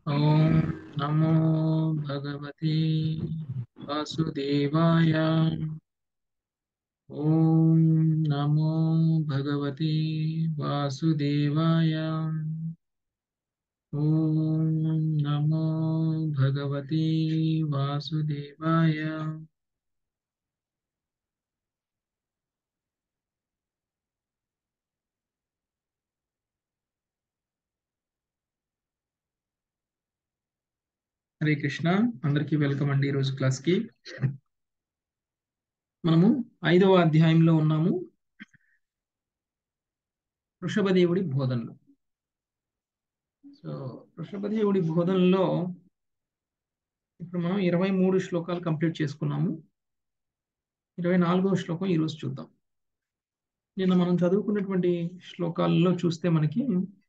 ॐ नमो भगवते वासुदेवाय ॐ नमो भगवते वासुदेवाय ॐ नमो भगवते वासुदेवाय హరే కృష్ణ అందరికీ వెల్కమ్ అండి ఈరోజు క్లాస్కి మనము ఐదవ అధ్యాయంలో ఉన్నాము వృషభదేవుడి బోధనలు సో వృషభదేవుడి బోధనలో ఇప్పుడు మనం ఇరవై మూడు శ్లోకాలు కంప్లీట్ చేసుకున్నాము ఇరవై నాలుగవ శ్లోకం ఈరోజు చూద్దాం నిన్న మనం చదువుకున్నటువంటి శ్లోకాలలో చూస్తే మనకి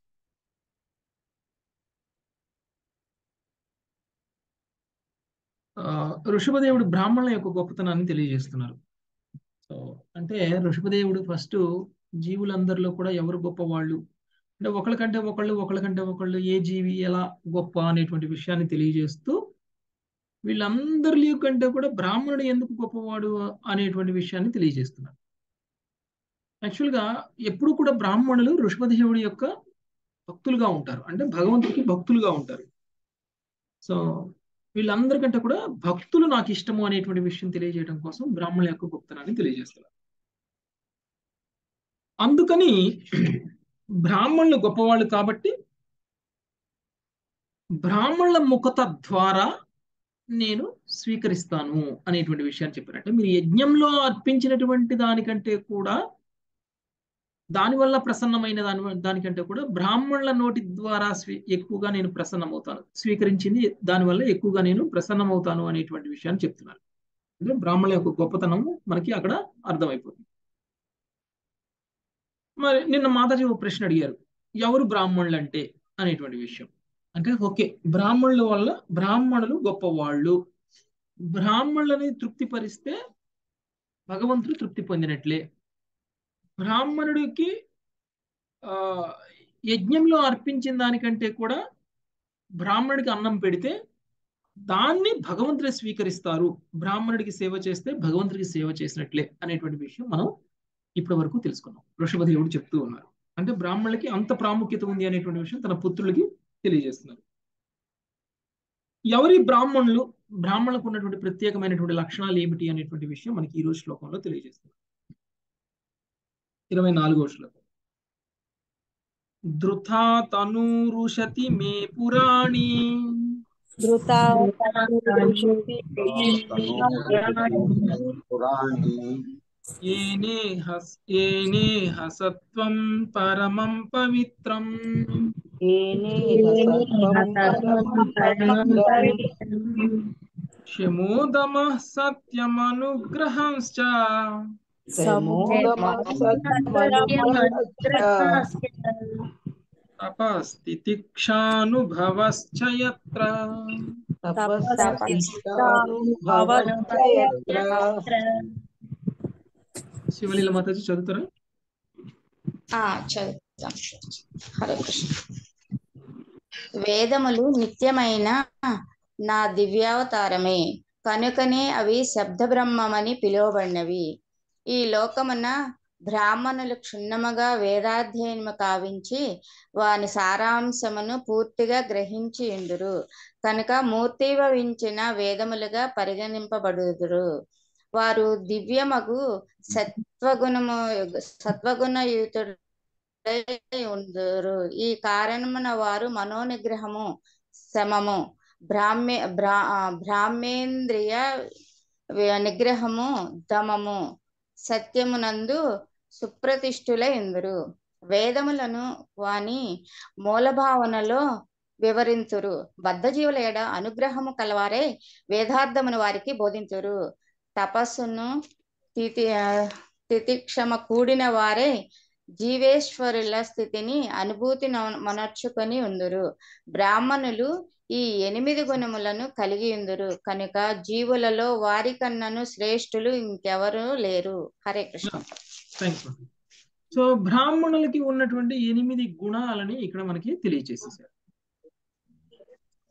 ఆ, ఋషభదేవుడు బ్రాహ్మణుల యొక్క గొప్పతనాన్ని తెలియజేస్తున్నారు సో అంటే ఋషభదేవుడు ఫస్ట్ జీవులందరిలో కూడా ఎవరు గొప్పవాళ్ళు అంటే ఒకళ్ళకంటే ఒకళ్ళు ఒకళ్ళకంటే ఒకళ్ళు ఏ జీవి ఎలా గొప్ప అనేటువంటి విషయాన్ని తెలియజేస్తూ వీళ్ళందరి కంటే కూడా బ్రాహ్మణుడు ఎందుకు గొప్పవాడు అనేటువంటి విషయాన్ని తెలియజేస్తున్నారు యాక్చువల్గా ఎప్పుడు కూడా బ్రాహ్మణులు ఋషభదేవుడి యొక్క భక్తులుగా ఉంటారు అంటే భగవంతుడికి భక్తులుగా ఉంటారు సో వీళ్ళందరికంటే కూడా భక్తులు నాకు ఇష్టము అనేటువంటి విషయం తెలియజేయడం కోసం బ్రాహ్మణుల యొక్క గొప్పతనాన్ని తెలియజేస్తారు అందుకని బ్రాహ్మణులు గొప్పవాళ్ళు కాబట్టి బ్రాహ్మణుల ముఖత ద్వారా నేను స్వీకరిస్తాను అనేటువంటి విషయాన్ని చెప్పారు అంటే మీరు యజ్ఞంలో అర్పించినటువంటి దానికంటే కూడా దానివల్ల ప్రసన్నమైన దాని దానికంటే కూడా బ్రాహ్మణుల నోటి ద్వారా స్వీ ఎక్కువగా నేను ప్రసన్నమవుతాను స్వీకరించింది దానివల్ల ఎక్కువగా నేను ప్రసన్నమవుతాను అనేటువంటి విషయాన్ని చెప్తున్నారు అంటే బ్రాహ్మణుల యొక్క గొప్పతనము మనకి అక్కడ అర్థమైపోతుంది మరి నిన్న మాతాజీ ఒక ప్రశ్న అడిగారు ఎవరు బ్రాహ్మణులు అంటే అనేటువంటి విషయం అంటే ఓకే బ్రాహ్మణుల వల్ల బ్రాహ్మణులు గొప్పవాళ్ళు బ్రాహ్మణులని తృప్తిపరిస్తే భగవంతుడు తృప్తి పొందినట్లే బ్రాహ్మణుడికి ఆ యజ్ఞంలో అర్పించిన దానికంటే కూడా బ్రాహ్మణుడికి అన్నం పెడితే దాన్ని భగవంతుడే స్వీకరిస్తారు బ్రాహ్మణుడికి సేవ చేస్తే భగవంతుడికి సేవ చేసినట్లే అనేటువంటి విషయం మనం ఇప్పటి వరకు తెలుసుకున్నాం వృషభదేవుడు చెప్తూ ఉన్నారు అంటే బ్రాహ్మణులకి అంత ప్రాముఖ్యత ఉంది అనేటువంటి విషయం తన పుత్రులకి తెలియజేస్తున్నారు ఎవరి బ్రాహ్మణులు బ్రాహ్మణులకు ఉన్నటువంటి ప్రత్యేకమైనటువంటి లక్షణాలు ఏమిటి అనేటువంటి విషయం మనకి ఈ రోజు శ్లోకంలో తెలియజేస్తున్నారు ఇరవై నాలుగో శ్లోకం ధృతా తనూరుషతి మే పురాణి ఏనే హస్ ఏనే హసత్వం పరమం పవిత్రం శమోదమ సత్యమనుగ్రహంశ్చ తపస్థితిక్షానుభవశ్చ యత్ర శివలీల మాతాజీ చదువుతారా ఆ చదువుతాం హరే కృష్ణ వేదములు నిత్యమైన నా దివ్యావతారమే కనుకనే అవి శబ్ద బ్రహ్మమని పిలువబడినవి ఈ లోకమున బ్రాహ్మణులు క్షుణ్ణముగా వేదాధ్యయనము కావించి వాని సారాంశమును పూర్తిగా గ్రహించి ఉండురు కనుక మూర్తిభవించిన వేదములుగా పరిగణింపబడుదురు వారు దివ్యమగు సత్వగుణము సత్వగుణయుతుడు ఉందరు ఈ కారణమున వారు మనోనిగ్రహము శమము బ్రాహ్మ్య బ్రా బ్రాహ్మేంద్రియ నిగ్రహము దమము సత్యమునందు సుప్రతిష్ఠులై ఇందురు వేదములను వాని మూలభావనలో వివరింతురు బద్ధజీవుల ఎడ అనుగ్రహము కలవారే వేదార్థమును వారికి బోధించురు తపస్సును తితి తితిక్షమ కూడిన వారే జీవేశ్వరుల స్థితిని అనుభూతి మనర్చుకొని ఉందురు బ్రాహ్మణులు ఈ ఎనిమిది గుణములను కలిగి ఉందురు కనుక జీవులలో వారి కన్నను శ్రేష్ఠులు ఇంకెవరు లేరు హరే కృష్ణ థ్యాంక్స్ సో బ్రాహ్మణులకి ఉన్నటువంటి ఎనిమిది గుణాలని ఇక్కడ మనకి తెలియచేసేసారు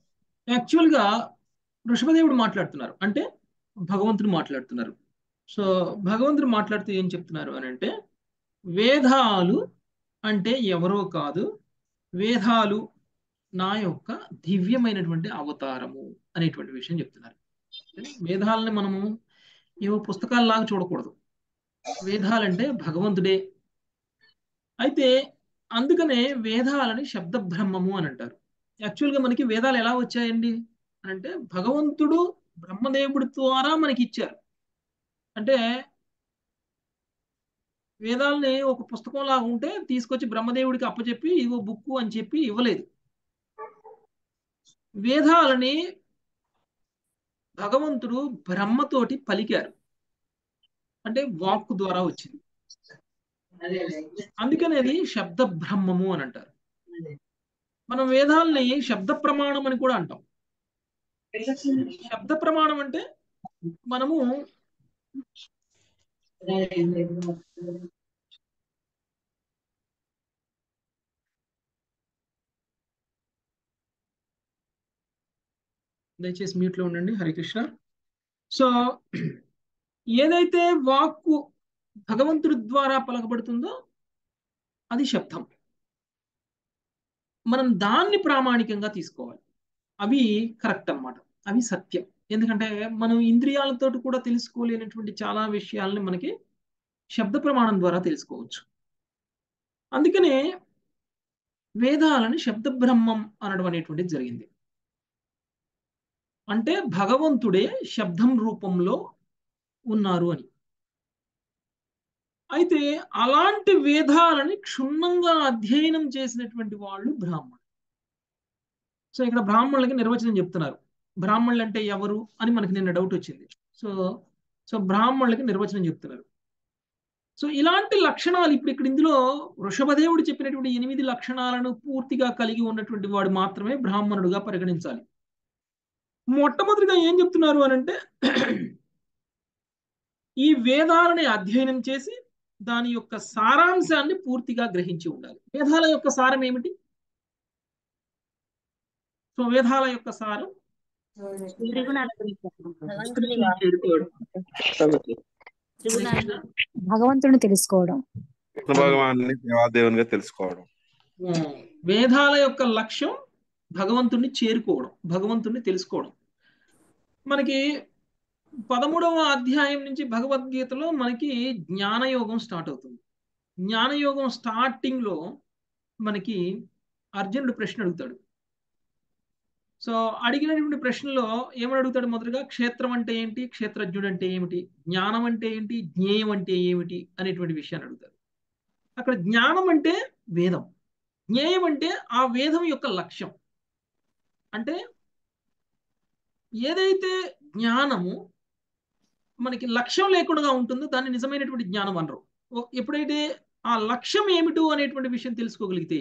యాక్చువల్గా ఋషభదేవుడు మాట్లాడుతున్నారు అంటే భగవంతుడు మాట్లాడుతున్నారు సో భగవంతుడు మాట్లాడుతూ ఏం చెప్తున్నారు అని అంటే వేదాలు అంటే ఎవరో కాదు వేదాలు నా యొక్క దివ్యమైనటువంటి అవతారము అనేటువంటి విషయం చెప్తున్నారు వేదాలని మనము ఏవో పుస్తకాల్లాగా చూడకూడదు వేదాలంటే భగవంతుడే అయితే అందుకనే వేదాలని శబ్ద బ్రహ్మము అని అంటారు యాక్చువల్గా మనకి వేదాలు ఎలా వచ్చాయండి అంటే భగవంతుడు బ్రహ్మదేవుడి ద్వారా మనకి ఇచ్చారు అంటే వేదాలని ఒక పుస్తకం లాగా ఉంటే తీసుకొచ్చి బ్రహ్మదేవుడికి అప్పచెప్పి ఇవో బుక్కు అని చెప్పి ఇవ్వలేదు వేదాలని భగవంతుడు బ్రహ్మతోటి పలికారు అంటే వాక్కు ద్వారా వచ్చింది అందుకని అది శబ్ద బ్రహ్మము అని అంటారు మనం వేదాలని శబ్ద ప్రమాణం అని కూడా అంటాం శబ్ద ప్రమాణం అంటే మనము దయచేసి మ్యూట్లో ఉండండి హరికృష్ణ సో ఏదైతే వాక్కు భగవంతుడి ద్వారా పలకబడుతుందో అది శబ్దం మనం దాన్ని ప్రామాణికంగా తీసుకోవాలి అవి కరెక్ట్ అన్నమాట అవి సత్యం ఎందుకంటే మనం ఇంద్రియాలతో కూడా తెలుసుకోలేనటువంటి చాలా విషయాలని మనకి శబ్ద ప్రమాణం ద్వారా తెలుసుకోవచ్చు అందుకనే వేదాలని శబ్ద బ్రహ్మం అనడం అనేటువంటిది జరిగింది అంటే భగవంతుడే శబ్దం రూపంలో ఉన్నారు అని అయితే అలాంటి వేదాలని క్షుణ్ణంగా అధ్యయనం చేసినటువంటి వాళ్ళు బ్రాహ్మణులు సో ఇక్కడ బ్రాహ్మణులకి నిర్వచనం చెప్తున్నారు బ్రాహ్మణులు అంటే ఎవరు అని మనకి నిన్న డౌట్ వచ్చింది సో సో బ్రాహ్మణులకి నిర్వచనం చెప్తున్నారు సో ఇలాంటి లక్షణాలు ఇప్పుడు ఇక్కడ ఇందులో వృషభదేవుడు చెప్పినటువంటి ఎనిమిది లక్షణాలను పూర్తిగా కలిగి ఉన్నటువంటి వాడు మాత్రమే బ్రాహ్మణుడుగా పరిగణించాలి మొట్టమొదటిగా ఏం చెప్తున్నారు అని అంటే ఈ వేదాలని అధ్యయనం చేసి దాని యొక్క సారాంశాన్ని పూర్తిగా గ్రహించి ఉండాలి వేదాల యొక్క సారం ఏమిటి సో వేదాల యొక్క సారం భగవంతుడిని తెలుసుకోవడం భగవాన్ని దేవాదేవునిగా తెలుసుకోవడం వేదాల యొక్క లక్ష్యం భగవంతుణ్ణి చేరుకోవడం భగవంతుణ్ణి తెలుసుకోవడం మనకి పదమూడవ అధ్యాయం నుంచి భగవద్గీతలో మనకి జ్ఞానయోగం స్టార్ట్ అవుతుంది జ్ఞానయోగం స్టార్టింగ్ లో మనకి అర్జునుడు ప్రశ్న అడుగుతాడు సో అడిగినటువంటి ప్రశ్నలో ఏమని అడుగుతాడు మొదటగా క్షేత్రం అంటే ఏంటి క్షేత్రజ్ఞుడు అంటే ఏమిటి జ్ఞానం అంటే ఏంటి జ్ఞేయం అంటే ఏమిటి అనేటువంటి విషయాన్ని అడుగుతాడు అక్కడ జ్ఞానం అంటే వేదం జ్ఞేయం అంటే ఆ వేదం యొక్క లక్ష్యం అంటే ఏదైతే జ్ఞానము మనకి లక్ష్యం లేకుండా ఉంటుందో దాన్ని నిజమైనటువంటి జ్ఞానం అనరు ఎప్పుడైతే ఆ లక్ష్యం ఏమిటో అనేటువంటి విషయం తెలుసుకోగలిగితే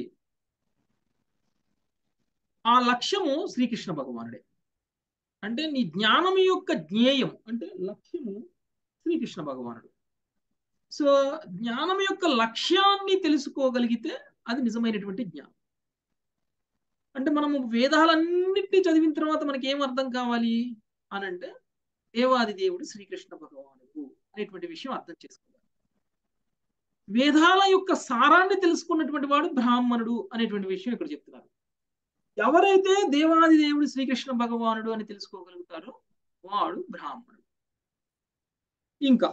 ఆ లక్ష్యము శ్రీకృష్ణ భగవానుడే అంటే నీ జ్ఞానం యొక్క జ్ఞేయం అంటే లక్ష్యము శ్రీకృష్ణ భగవానుడు సో జ్ఞానం యొక్క లక్ష్యాన్ని తెలుసుకోగలిగితే అది నిజమైనటువంటి జ్ఞానం అంటే మనము వేదాలన్నింటినీ చదివిన తర్వాత మనకి ఏం అర్థం కావాలి అని అంటే దేవాది దేవుడు శ్రీకృష్ణ భగవానుడు అనేటువంటి విషయం అర్థం చేసుకోవాలి వేదాల యొక్క సారాన్ని తెలుసుకున్నటువంటి వాడు బ్రాహ్మణుడు అనేటువంటి విషయం ఇక్కడ చెప్తున్నారు ఎవరైతే దేవాది దేవుడు శ్రీకృష్ణ భగవానుడు అని తెలుసుకోగలుగుతారో వాడు బ్రాహ్మణుడు ఇంకా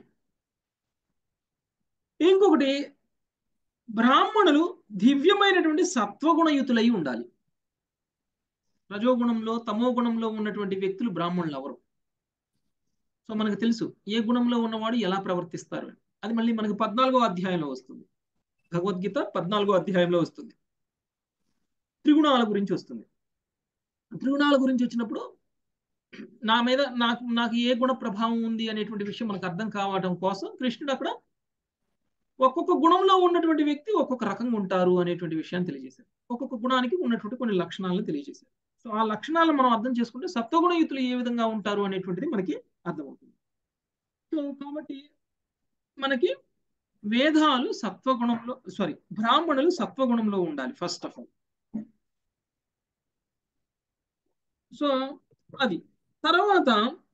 ఇంకొకటి బ్రాహ్మణులు దివ్యమైనటువంటి సత్వగుణయుతులై ఉండాలి రజోగుణంలో తమో గుణంలో ఉన్నటువంటి వ్యక్తులు బ్రాహ్మణులు ఎవరు సో మనకు తెలుసు ఏ గుణంలో ఉన్నవాడు ఎలా ప్రవర్తిస్తారు అది మళ్ళీ మనకి పద్నాలుగో అధ్యాయంలో వస్తుంది భగవద్గీత పద్నాలుగో అధ్యాయంలో వస్తుంది త్రిగుణాల గురించి వస్తుంది త్రిగుణాల గురించి వచ్చినప్పుడు నా మీద నాకు నాకు ఏ గుణ ప్రభావం ఉంది అనేటువంటి విషయం మనకు అర్థం కావడం కోసం కృష్ణుడు అక్కడ ఒక్కొక్క గుణంలో ఉన్నటువంటి వ్యక్తి ఒక్కొక్క రకంగా ఉంటారు అనేటువంటి విషయాన్ని తెలియజేశారు ఒక్కొక్క గుణానికి ఉన్నటువంటి కొన్ని లక్షణాలను తెలియజేశారు సో ఆ లక్షణాలను మనం అర్థం చేసుకుంటే సత్వగుణయుతులు ఏ విధంగా ఉంటారు అనేటువంటిది మనకి అర్థమవుతుంది సో కాబట్టి మనకి వేదాలు సత్వగుణంలో సారీ బ్రాహ్మణులు సత్వగుణంలో ఉండాలి ఫస్ట్ ఆఫ్ ఆల్ సో అది తర్వాత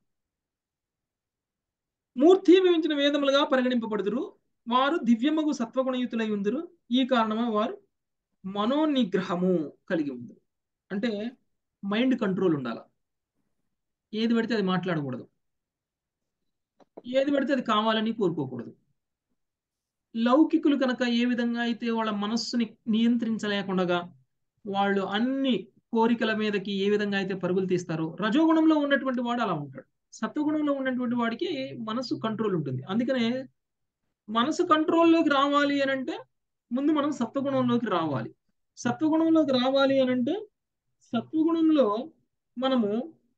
మూర్తి వివించిన వేదములుగా పరిగణింపబడుదురు వారు దివ్యమగు సత్వగుణయుతులై ఉందరు ఈ కారణమా వారు మనోనిగ్రహము కలిగి ఉంది అంటే మైండ్ కంట్రోల్ ఉండాలి ఏది పడితే అది మాట్లాడకూడదు ఏది పడితే అది కావాలని కోరుకోకూడదు లౌకికులు కనుక ఏ విధంగా అయితే వాళ్ళ మనస్సుని నియంత్రించలేకుండా వాళ్ళు అన్ని కోరికల మీదకి ఏ విధంగా అయితే పరుగులు తీస్తారో రజోగుణంలో ఉన్నటువంటి వాడు అలా ఉంటాడు సత్వగుణంలో ఉన్నటువంటి వాడికి మనసు కంట్రోల్ ఉంటుంది అందుకనే మనసు కంట్రోల్లోకి రావాలి అని అంటే ముందు మనం సత్వగుణంలోకి రావాలి సత్వగుణంలోకి రావాలి అని అంటే సత్వగుణంలో మనము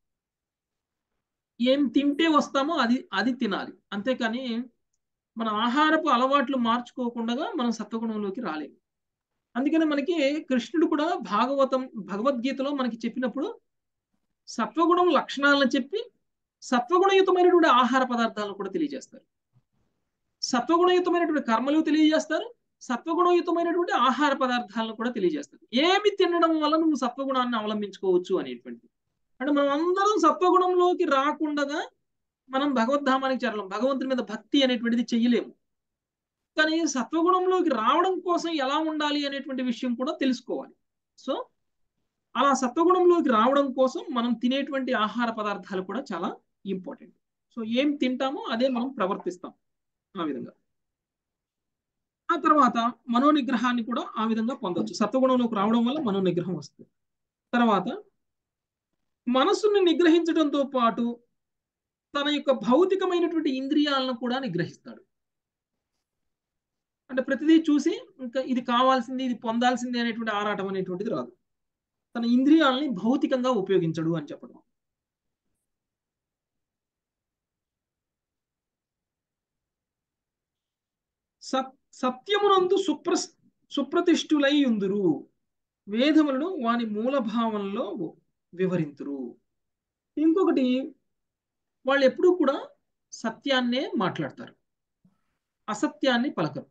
ఏం తింటే వస్తామో అది అది తినాలి అంతేకాని మన ఆహారపు అలవాట్లు మార్చుకోకుండా మనం సత్వగుణంలోకి రాలేము అందుకని మనకి కృష్ణుడు కూడా భాగవతం భగవద్గీతలో మనకి చెప్పినప్పుడు సత్వగుణం లక్షణాలను చెప్పి సత్వగుణయుతమైనటువంటి ఆహార పదార్థాలను కూడా తెలియజేస్తారు సత్వగుణయుతమైనటువంటి కర్మలు తెలియజేస్తారు సత్వగుణయుతమైనటువంటి ఆహార పదార్థాలను కూడా తెలియజేస్తారు ఏమి తినడం వల్ల నువ్వు సత్వగుణాన్ని అవలంబించుకోవచ్చు అనేటువంటి అంటే మనం అందరం సత్వగుణంలోకి రాకుండా మనం భగవద్ధామానికి చేరలేం భగవంతుని మీద భక్తి అనేటువంటిది చెయ్యలేము కానీ సత్వగుణంలోకి రావడం కోసం ఎలా ఉండాలి అనేటువంటి విషయం కూడా తెలుసుకోవాలి సో అలా సత్వగుణంలోకి రావడం కోసం మనం తినేటువంటి ఆహార పదార్థాలు కూడా చాలా ఇంపార్టెంట్ సో ఏం తింటామో అదే మనం ప్రవర్తిస్తాం ఆ విధంగా ఆ తర్వాత మనోనిగ్రహాన్ని కూడా ఆ విధంగా పొందొచ్చు సత్వగుణంలోకి రావడం వల్ల మనోనిగ్రహం వస్తుంది తర్వాత మనసుని నిగ్రహించడంతో పాటు తన యొక్క భౌతికమైనటువంటి ఇంద్రియాలను కూడా నిగ్రహిస్తాడు అంటే ప్రతిదీ చూసి ఇంకా ఇది కావాల్సింది ఇది పొందాల్సింది అనేటువంటి ఆరాటం అనేటువంటిది రాదు తన ఇంద్రియాలని భౌతికంగా ఉపయోగించడు అని చెప్పడం సత్ సత్యమునందు సుప్ర సుప్రతిష్ఠులై ఉందురు వేదములను వాని మూల భావంలో వివరింతురు ఇంకొకటి వాళ్ళు ఎప్పుడూ కూడా సత్యాన్నే మాట్లాడతారు అసత్యాన్ని పలకరు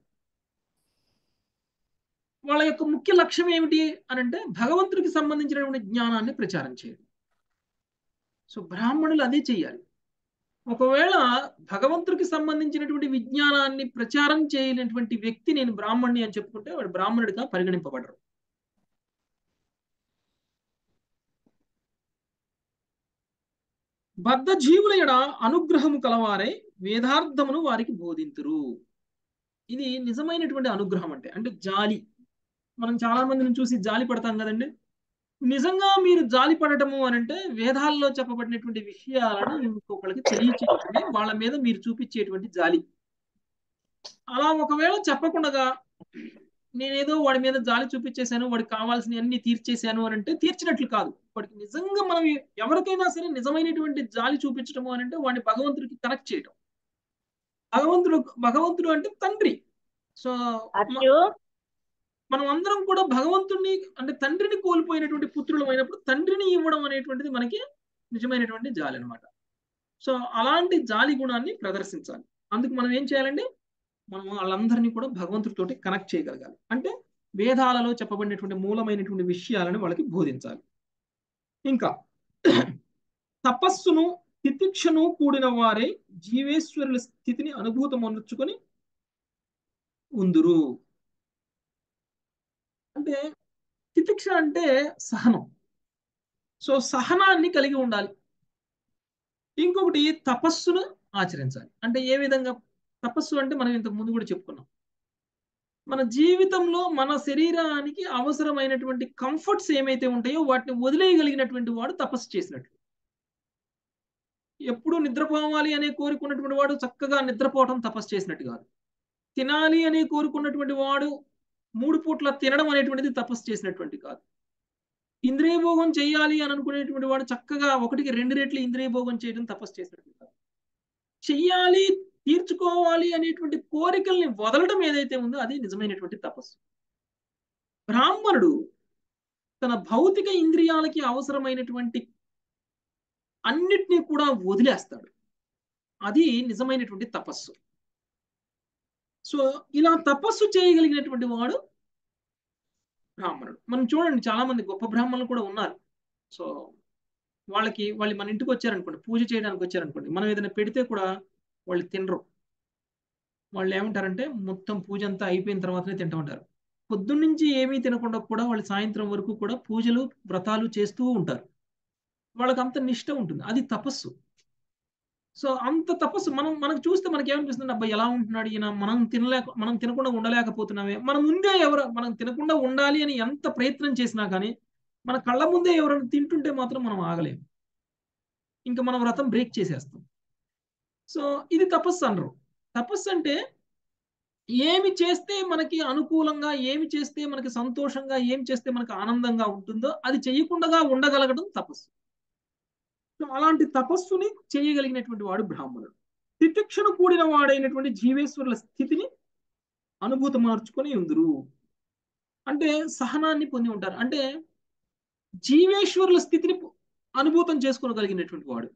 వాళ్ళ యొక్క ముఖ్య లక్ష్యం ఏమిటి అని అంటే భగవంతుడికి సంబంధించినటువంటి జ్ఞానాన్ని ప్రచారం చేయడం సో బ్రాహ్మణులు అదే చెయ్యాలి ఒకవేళ భగవంతుడికి సంబంధించినటువంటి విజ్ఞానాన్ని ప్రచారం చేయలేనటువంటి వ్యక్తి నేను బ్రాహ్మణ్ణి అని చెప్పుకుంటే వాడు బ్రాహ్మణుడిగా పరిగణింపబడరు బద్ధ జీవుల ఎడ అనుగ్రహము కలవారై వేదార్థమును వారికి బోధింతురు ఇది నిజమైనటువంటి అనుగ్రహం అంటే అంటే జాలి మనం చాలా మందిని చూసి జాలి పడతాం కదండి నిజంగా మీరు జాలి పడటము అని అంటే వేదాల్లో చెప్పబడినటువంటి విషయాలను ఇంకొకరికి తెలియచేయటమే వాళ్ళ మీద మీరు చూపించేటువంటి జాలి అలా ఒకవేళ చెప్పకుండా నేనేదో వాడి మీద జాలి చూపించేశాను వాడికి కావాల్సిన అన్ని తీర్చేశాను అని అంటే తీర్చినట్లు కాదు వాడికి నిజంగా మనం ఎవరికైనా సరే నిజమైనటువంటి జాలి చూపించడము అని అంటే వాడిని భగవంతుడికి కనెక్ట్ చేయడం భగవంతుడు భగవంతుడు అంటే తండ్రి సో మనం అందరం కూడా భగవంతుడిని అంటే తండ్రిని కోల్పోయినటువంటి పుత్రులం అయినప్పుడు తండ్రిని ఇవ్వడం అనేటువంటిది మనకి నిజమైనటువంటి జాలి అనమాట సో అలాంటి జాలి గుణాన్ని ప్రదర్శించాలి అందుకు మనం ఏం చేయాలండి మనం వాళ్ళందరినీ కూడా భగవంతుడితోటి కనెక్ట్ చేయగలగాలి అంటే వేదాలలో చెప్పబడినటువంటి మూలమైనటువంటి విషయాలను వాళ్ళకి బోధించాలి ఇంకా తపస్సును తితిక్షను కూడిన వారే జీవేశ్వరుల స్థితిని అనుభూతం అనర్చుకొని ఉందురు అంటే తితిక్ష అంటే సహనం సో సహనాన్ని కలిగి ఉండాలి ఇంకొకటి తపస్సును ఆచరించాలి అంటే ఏ విధంగా తపస్సు అంటే మనం ఇంతకు ముందు కూడా చెప్పుకున్నాం మన జీవితంలో మన శరీరానికి అవసరమైనటువంటి కంఫర్ట్స్ ఏమైతే ఉంటాయో వాటిని వదిలేయగలిగినటువంటి వాడు తపస్సు చేసినట్లు ఎప్పుడు నిద్రపోవాలి అనే కోరుకున్నటువంటి వాడు చక్కగా నిద్రపోవటం తపస్సు చేసినట్టు కాదు తినాలి అని కోరుకున్నటువంటి వాడు మూడు పూట్ల తినడం అనేటువంటిది తపస్సు చేసినటువంటి కాదు ఇంద్రియ భోగం చేయాలి అని అనుకునేటువంటి వాడు చక్కగా ఒకటికి రెండు రెట్లు ఇంద్రియ భోగం చేయడం తపస్సు చేసినట్టు కాదు చెయ్యాలి తీర్చుకోవాలి అనేటువంటి కోరికల్ని వదలడం ఏదైతే ఉందో అది నిజమైనటువంటి తపస్సు బ్రాహ్మణుడు తన భౌతిక ఇంద్రియాలకి అవసరమైనటువంటి అన్నిటినీ కూడా వదిలేస్తాడు అది నిజమైనటువంటి తపస్సు సో ఇలా తపస్సు చేయగలిగినటువంటి వాడు బ్రాహ్మణుడు మనం చూడండి చాలా మంది గొప్ప బ్రాహ్మణులు కూడా ఉన్నారు సో వాళ్ళకి వాళ్ళు మన ఇంటికి వచ్చారనుకోండి పూజ చేయడానికి వచ్చారనుకోండి మనం ఏదైనా పెడితే కూడా వాళ్ళు తినరు వాళ్ళు ఏమంటారంటే మొత్తం పూజ అంతా అయిపోయిన తర్వాతనే తింటామంటారు పొద్దున్నుంచి ఏమీ తినకుండా కూడా వాళ్ళు సాయంత్రం వరకు కూడా పూజలు వ్రతాలు చేస్తూ ఉంటారు వాళ్ళకి అంత నిష్ట ఉంటుంది అది తపస్సు సో అంత తపస్సు మనం మనకు చూస్తే మనకి ఏమనిపిస్తుంది అబ్బాయి ఎలా ఉంటున్నాడు ఈయన మనం తినలేక మనం తినకుండా ఉండలేకపోతున్నామే మన ముందే ఎవరు మనం తినకుండా ఉండాలి అని ఎంత ప్రయత్నం చేసినా కానీ మన కళ్ళ ముందే ఎవరైనా తింటుంటే మాత్రం మనం ఆగలేము ఇంకా మన వ్రతం బ్రేక్ చేసేస్తాం సో ఇది తపస్సు అనరు తపస్సు అంటే ఏమి చేస్తే మనకి అనుకూలంగా ఏమి చేస్తే మనకి సంతోషంగా ఏమి చేస్తే మనకి ఆనందంగా ఉంటుందో అది చేయకుండా ఉండగలగడం తపస్సు సో అలాంటి తపస్సుని చేయగలిగినటువంటి వాడు బ్రాహ్మణుడు తితిక్షను కూడిన వాడైనటువంటి జీవేశ్వరుల స్థితిని అనుభూతి మార్చుకొని ఉందరు అంటే సహనాన్ని పొంది ఉంటారు అంటే జీవేశ్వరుల స్థితిని అనుభూతం చేసుకోగలిగినటువంటి వాడు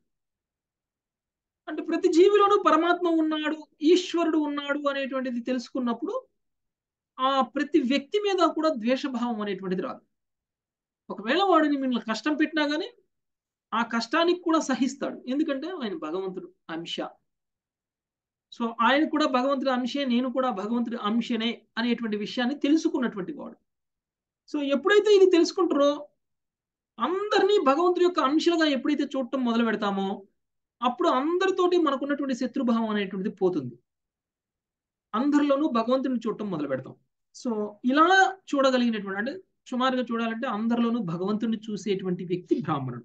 అంటే ప్రతి జీవిలోనూ పరమాత్మ ఉన్నాడు ఈశ్వరుడు ఉన్నాడు అనేటువంటిది తెలుసుకున్నప్పుడు ఆ ప్రతి వ్యక్తి మీద కూడా ద్వేషభావం అనేటువంటిది రాదు ఒకవేళ వాడిని మిమ్మల్ని కష్టం పెట్టినా కానీ ఆ కష్టానికి కూడా సహిస్తాడు ఎందుకంటే ఆయన భగవంతుడు అంశ సో ఆయన కూడా భగవంతుడి అంశే నేను కూడా భగవంతుడి అంశనే అనేటువంటి విషయాన్ని తెలుసుకున్నటువంటి వాడు సో ఎప్పుడైతే ఇది తెలుసుకుంటారో అందరినీ భగవంతుడి యొక్క అంశాలుగా ఎప్పుడైతే చూడటం మొదలు పెడతామో అప్పుడు అందరితోటి మనకున్నటువంటి శత్రుభావం అనేటువంటిది పోతుంది అందరిలోనూ భగవంతుని చూడటం మొదలు పెడతాం సో ఇలా చూడగలిగినటువంటి అంటే సుమారుగా చూడాలంటే అందరిలోనూ భగవంతుని చూసేటువంటి వ్యక్తి బ్రాహ్మణుడు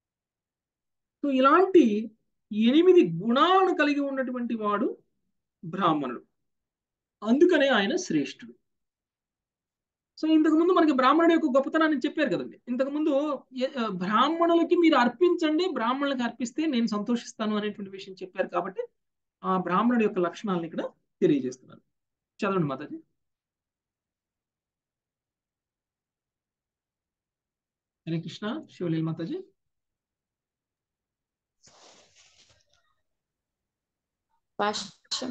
సో ఇలాంటి ఎనిమిది గుణాలను కలిగి ఉన్నటువంటి వాడు బ్రాహ్మణుడు అందుకనే ఆయన శ్రేష్ఠుడు సో ఇంతకుముందు మనకి బ్రాహ్మణుడి యొక్క గొప్పతనాన్ని చెప్పారు కదండి ఇంతకుముందు బ్రాహ్మణులకి మీరు అర్పించండి బ్రాహ్మణులకు అర్పిస్తే నేను సంతోషిస్తాను అనేటువంటి విషయం చెప్పారు కాబట్టి ఆ బ్రాహ్మణుడి యొక్క లక్షణాలను ఇక్కడ తెలియజేస్తున్నాను చదవండి మాతాజీ హరే కృష్ణ శివలీల మాతాజీ భాష్యం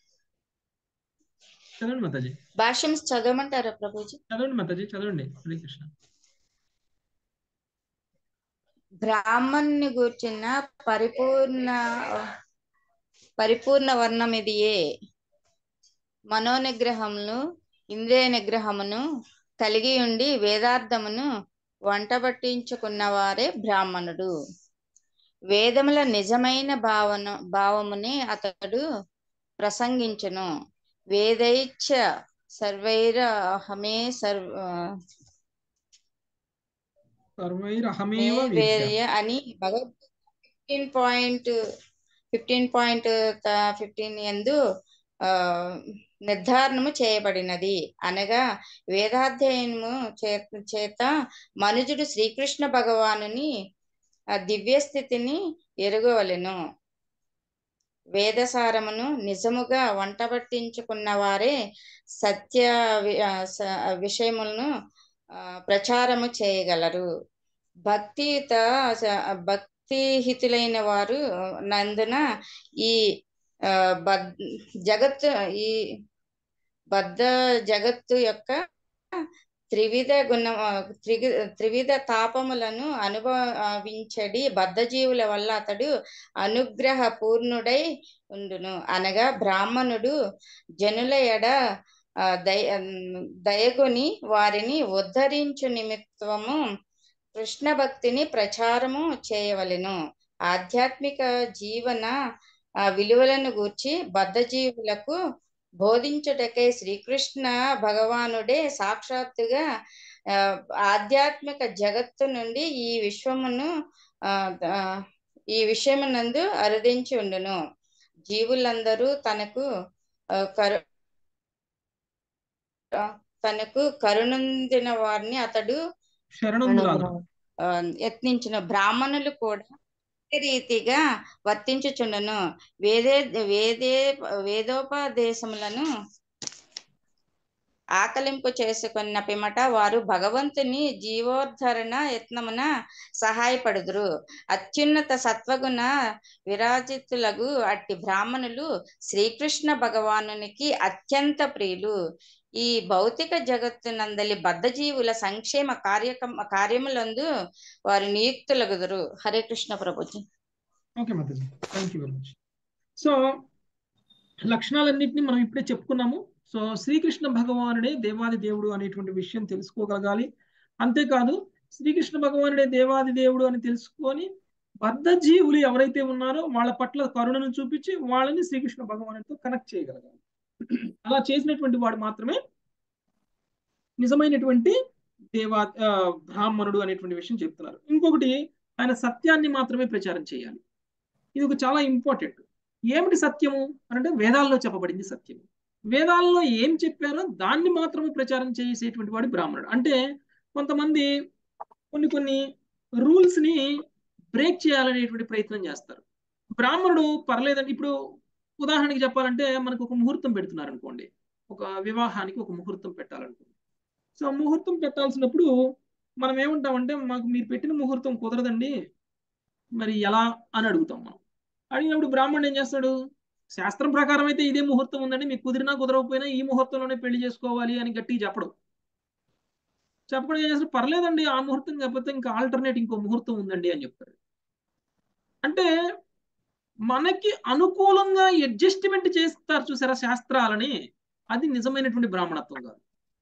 చదవండి మాతాజీ భాష్యం చదవమంటారా ప్రభుజీ చదవండి మాతాజీ చదవండి హరే కృష్ణ బ్రాహ్మణ్ణి గూర్చిన పరిపూర్ణ పరిపూర్ణ వర్ణం ఇదియే మనోనిగ్రహమును ఇంద్రియ నిగ్రహమును కలిగి ఉండి వేదార్థమును వంటబట్టించుకున్న వారే బ్రాహ్మణుడు వేదముల నిజమైన భావన భావముని అతడు ప్రసంగించును వేదైచ్చ సర్వైర అహమే సర్వ సర్వైరహమేవ వేదయ అని Bhagavad fifteen point fifteen point fifteen ఎందు ఆ నిర్ధారణము చేయబడినది అనగా వేదాధ్యయనము చేత మనుజుడు శ్రీకృష్ణ భగవానుని దివ్య స్థితిని ఎరుగవలెను వేదసారమును నిజముగా వంటబట్టించుకున్న వారే సత్య విషయములను ప్రచారము చేయగలరు భక్తియుత భక్తిహితులైన వారు నందున ఈ జగత్తు ఈ బద్ధ జగత్తు యొక్క త్రివిధ గుణ త్రివిధ తాపములను అనుభవించడి బద్ధజీవుల వల్ల అతడు అనుగ్రహ పూర్ణుడై ఉండును అనగా బ్రాహ్మణుడు జనుల ఎడ దయ దయగుని వారిని ఉద్ధరించు నిమిత్తము కృష్ణ భక్తిని ప్రచారము చేయవలెను ఆధ్యాత్మిక జీవన విలువలను గూర్చి బద్ధజీవులకు బోధించుటకై శ్రీకృష్ణ భగవానుడే సాక్షాత్తుగా ఆధ్యాత్మిక జగత్తు నుండి ఈ విశ్వమును ఈ విషయమునందు అరుదించి ఉండును జీవులందరూ తనకు కరు తనకు కరుణొందిన వారిని అతడు యత్నించిన బ్రాహ్మణులు కూడా రీతిగా వర్తించుచుండను వేదే వేదే వేదోపదేశములను ఆకలింపు చేసుకున్న పిమ్మట వారు భగవంతుని జీవోద్ధరణ యత్నమున సహాయపడుదురు అత్యున్నత సత్వగుణ విరాజితులకు అట్టి బ్రాహ్మణులు శ్రీకృష్ణ భగవానునికి అత్యంత ప్రియులు ఈ భౌతిక జగత్తునందలి బద్ధజీవుల సంక్షేమ కార్యక్రమ కార్యములందు వారు నియుక్తులగుదురు హరే కృష్ణ ప్రభుజీ ఓకే మాతాజీ thank you very much so లక్షణాలన్నింటినీ మనం ఇప్పుడే చెప్పుకున్నాము సో శ్రీకృష్ణ భగవానుడే దేవాది దేవుడు అనేటువంటి విషయం తెలుసుకోగలగాలి అంతేకాదు శ్రీకృష్ణ భగవానుడే దేవాది దేవుడు అని తెలుసుకొని బద్ధ జీవులు ఎవరైతే ఉన్నారో వాళ్ళ పట్ల కరుణను చూపించి వాళ్ళని శ్రీకృష్ణ భగవానుడితో కనెక్ట్ చేయగలగాలి అలా చేసినటువంటి వాడు మాత్రమే నిజమైనటువంటి దేవా ఆ, బ్రాహ్మణుడు అనేటువంటి విషయం చెప్తున్నారు ఇంకొకటి ఆయన సత్యాన్ని మాత్రమే ప్రచారం చేయాలి ఇది ఒక చాలా ఇంపార్టెంట్ ఏమిటి సత్యము అని అంటే వేదాల్లో చెప్పబడింది సత్యము వేదాల్లో ఏం చెప్పారో దాన్ని మాత్రమే ప్రచారం చేసేటువంటి వాడు బ్రాహ్మణుడు అంటే కొంతమంది కొన్ని కొన్ని రూల్స్ ని బ్రేక్ చేయాలనేటువంటి ప్రయత్నం చేస్తారు బ్రాహ్మణుడు పర్లేదండి ఇప్పుడు ఉదాహరణకి చెప్పాలంటే మనకు ఒక ముహూర్తం పెడుతున్నారు అనుకోండి ఒక వివాహానికి ఒక ముహూర్తం పెట్టాలనుకోండి సో ముహూర్తం పెట్టాల్సినప్పుడు మనం ఏమంటామంటే మాకు మీరు పెట్టిన ముహూర్తం కుదరదండి మరి ఎలా అని అడుగుతాం మనం అడిగినప్పుడు బ్రాహ్మణుడు ఏం చేస్తాడు శాస్త్రం ప్రకారం అయితే ఇదే ముహూర్తం ఉందండి మీకు కుదిరినా కుదరకపోయినా ఈ ముహూర్తంలోనే పెళ్లి చేసుకోవాలి అని గట్టిగా చెప్పడం చెప్పడం ఏం చేస్తారు పర్లేదండి ఆ ముహూర్తం కాకపోతే ఇంకా ఆల్టర్నేట్ ఇంకో ముహూర్తం ఉందండి అని చెప్తారు అంటే మనకి అనుకూలంగా అడ్జస్ట్మెంట్ చేస్తారు చూసారా శాస్త్రాలని అది నిజమైనటువంటి బ్రాహ్మణత్వం కాదు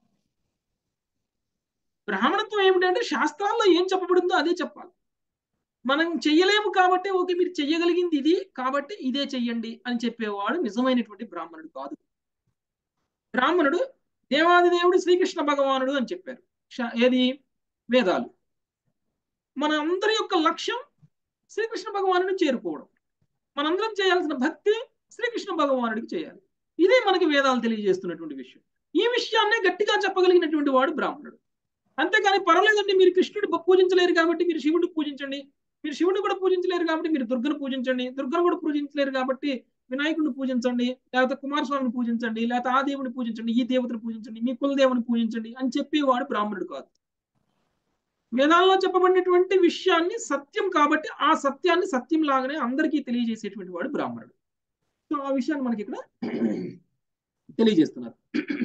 బ్రాహ్మణత్వం ఏమిటంటే శాస్త్రాల్లో ఏం చెప్పబడిందో అదే చెప్పాలి మనం చెయ్యలేము కాబట్టి ఓకే మీరు చెయ్యగలిగింది ఇది కాబట్టి ఇదే చెయ్యండి అని చెప్పేవాడు నిజమైనటువంటి బ్రాహ్మణుడు కాదు బ్రాహ్మణుడు దేవాది దేవుడు శ్రీకృష్ణ భగవానుడు అని చెప్పారు శ- ఏది వేదాలు మన అందరి యొక్క లక్ష్యం శ్రీకృష్ణ భగవానుడిని చేరుకోవడం మనందరం చేయాల్సిన భక్తి శ్రీకృష్ణ భగవానుడికి చేయాలి ఇదే మనకి వేదాలు తెలియజేస్తున్నటువంటి విషయం ఈ విషయాన్నే గట్టిగా చెప్పగలిగినటువంటి వాడు బ్రాహ్మణుడు అంతేకాని పర్వాలేదండి మీరు కృష్ణుడు పూజించలేరు కాబట్టి మీరు శివుడిని పూజించండి మీరు శివుడిని కూడా పూజించలేరు కాబట్టి మీరు దుర్గను పూజించండి దుర్గను కూడా పూజించలేరు కాబట్టి వినాయకుడిని పూజించండి లేకపోతే కుమారస్వామిని పూజించండి లేకపోతే ఆ దేవుని పూజించండి ఈ దేవతను పూజించండి మీ కులదేవుని పూజించండి అని చెప్పేవాడు బ్రాహ్మణుడు కాదు వేదాల్లో చెప్పబడినటువంటి విషయాన్ని సత్యం కాబట్టి ఆ సత్యాన్ని సత్యం లాగానే అందరికీ తెలియజేసేటువంటి వాడు బ్రాహ్మణుడు సో ఆ విషయాన్ని మనకి ఇక్కడ తెలియజేస్తున్నారు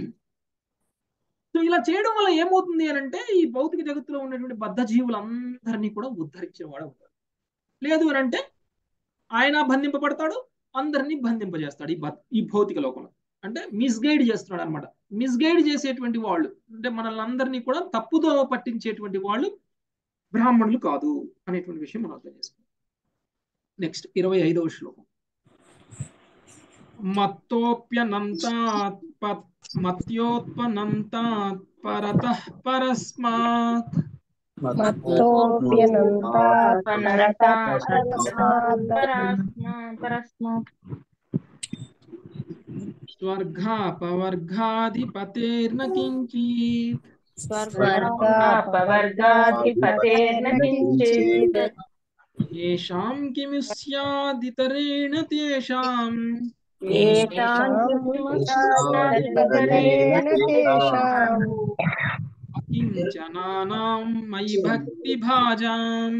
సో ఇలా చేయడం వల్ల ఏమవుతుంది అని అంటే ఈ భౌతిక జగత్తులో ఉన్నటువంటి బద్ధ జీవులందరినీ కూడా ఉద్ధరించిన వాడు అవుతాడు లేదు అని అంటే ఆయన బంధింపబడతాడు అందరినీ బంధింపజేస్తాడు ఈ బ- ఈ భౌతిక లోకంలో అంటే మిస్గైడ్ చేస్తున్నాడు అనమాట మిస్గైడ్ చేసేటువంటి వాళ్ళు అంటే మనల్ని అందరినీ కూడా తప్పుదో పట్టించేటువంటి వాళ్ళు బ్రాహ్మణులు కాదు అనేటువంటి విషయం మనం అర్థం చేసుకోవాలి నెక్స్ట్ ఇరవై ఐదవ శ్లోకం మత్తోప్యనంతాత్ ప- మత్యోత్పనంతాత్ పరతః పరస్మాత్ స్వర్గాపవర్గాధిపతేర్న కించిత్ స్వర్గాపవర్గాధిపతేర్న కించిత్ येषां किमु स्यादितरेण तेषाम् ఏషాం కిముసాదరేణ తేషాం అకించనానాం మయి భక్తిభాజాం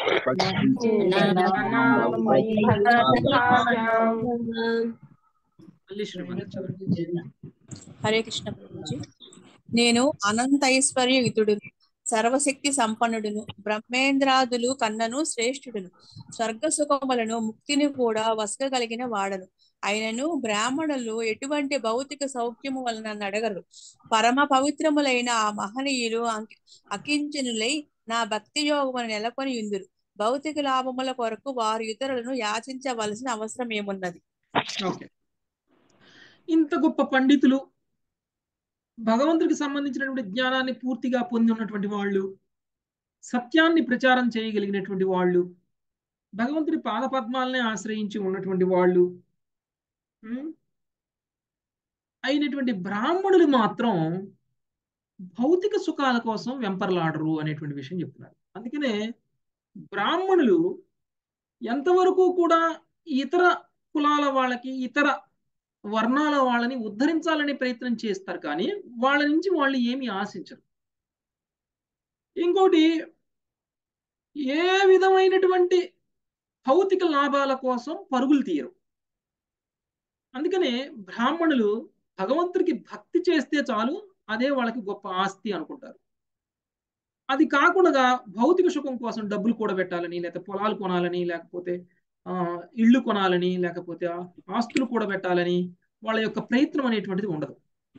జనానాం మయి భగవద్భాజాం. మళ్ళీ శ్రీమంత్ చదవండి హరే కృష్ణ ప్రభుజీ నేను అనంత ఐశ్వర్యయుతుడును సర్వశక్తి సంపన్నుడును బ్రహ్మేంద్రాదులు కన్నను శ్రేష్ఠుడును స్వర్గ సుఖములను ముక్తిని కూడా వసగలిగిన వాడను అయినను బ్రాహ్మణులు ఎటువంటి భౌతిక సౌఖ్యము వలన నడగరు పరమ పవిత్రములైన ఆ మహనీయులు అంకి- అకించనులై నా భక్తి యోగమును నెలకొని ఉందురు భౌతిక లాభముల కొరకు వారు ఇతరులను యాచించవలసిన అవసరం ఏమున్నది ఓకే ఇంత గొప్ప పండితులు భగవంతుడికి సంబంధించినటువంటి జ్ఞానాన్ని పూర్తిగా పొంది ఉన్నటువంటి వాళ్ళు సత్యాన్ని ప్రచారం చేయగలిగినటువంటి వాళ్ళు భగవంతుడి పాదపద్మాలనే ఆశ్రయించి ఉన్నటువంటి వాళ్ళు ఉం? అయినటువంటి బ్రాహ్మణులు మాత్రం భౌతిక సుఖాల కోసం వెంపర్లాడరు అనేటువంటి విషయం చెప్తున్నారు అందుకనే బ్రాహ్మణులు ఎంతవరకు కూడా ఇతర కులాల వాళ్ళకి ఇతర వర్ణాల వాళ్ళని ఉద్ధరించాలనే ప్రయత్నం చేస్తారు కానీ వాళ్ళ నుంచి వాళ్ళు ఏమి ఆశించరు ఇంకోటి ఏ విధమైనటువంటి భౌతిక లాభాల కోసం పరుగులు తీయరు అందుకనే బ్రాహ్మణులు భగవంతుడికి భక్తి చేస్తే చాలు అదే వాళ్ళకి గొప్ప ఆస్తి అనుకుంటారు అది కాకుండా భౌతిక సుఖం కోసం డబ్బులు కూడబెట్టాలని లేకపోతే పొలాలు కొనాలని లేకపోతే ఆ ఇళ్ళు కొనాలని లేకపోతే ఆస్తులు కూడబెట్టాలని వాళ్ళ యొక్క ప్రయత్నం అనేటువంటిది ఉండదు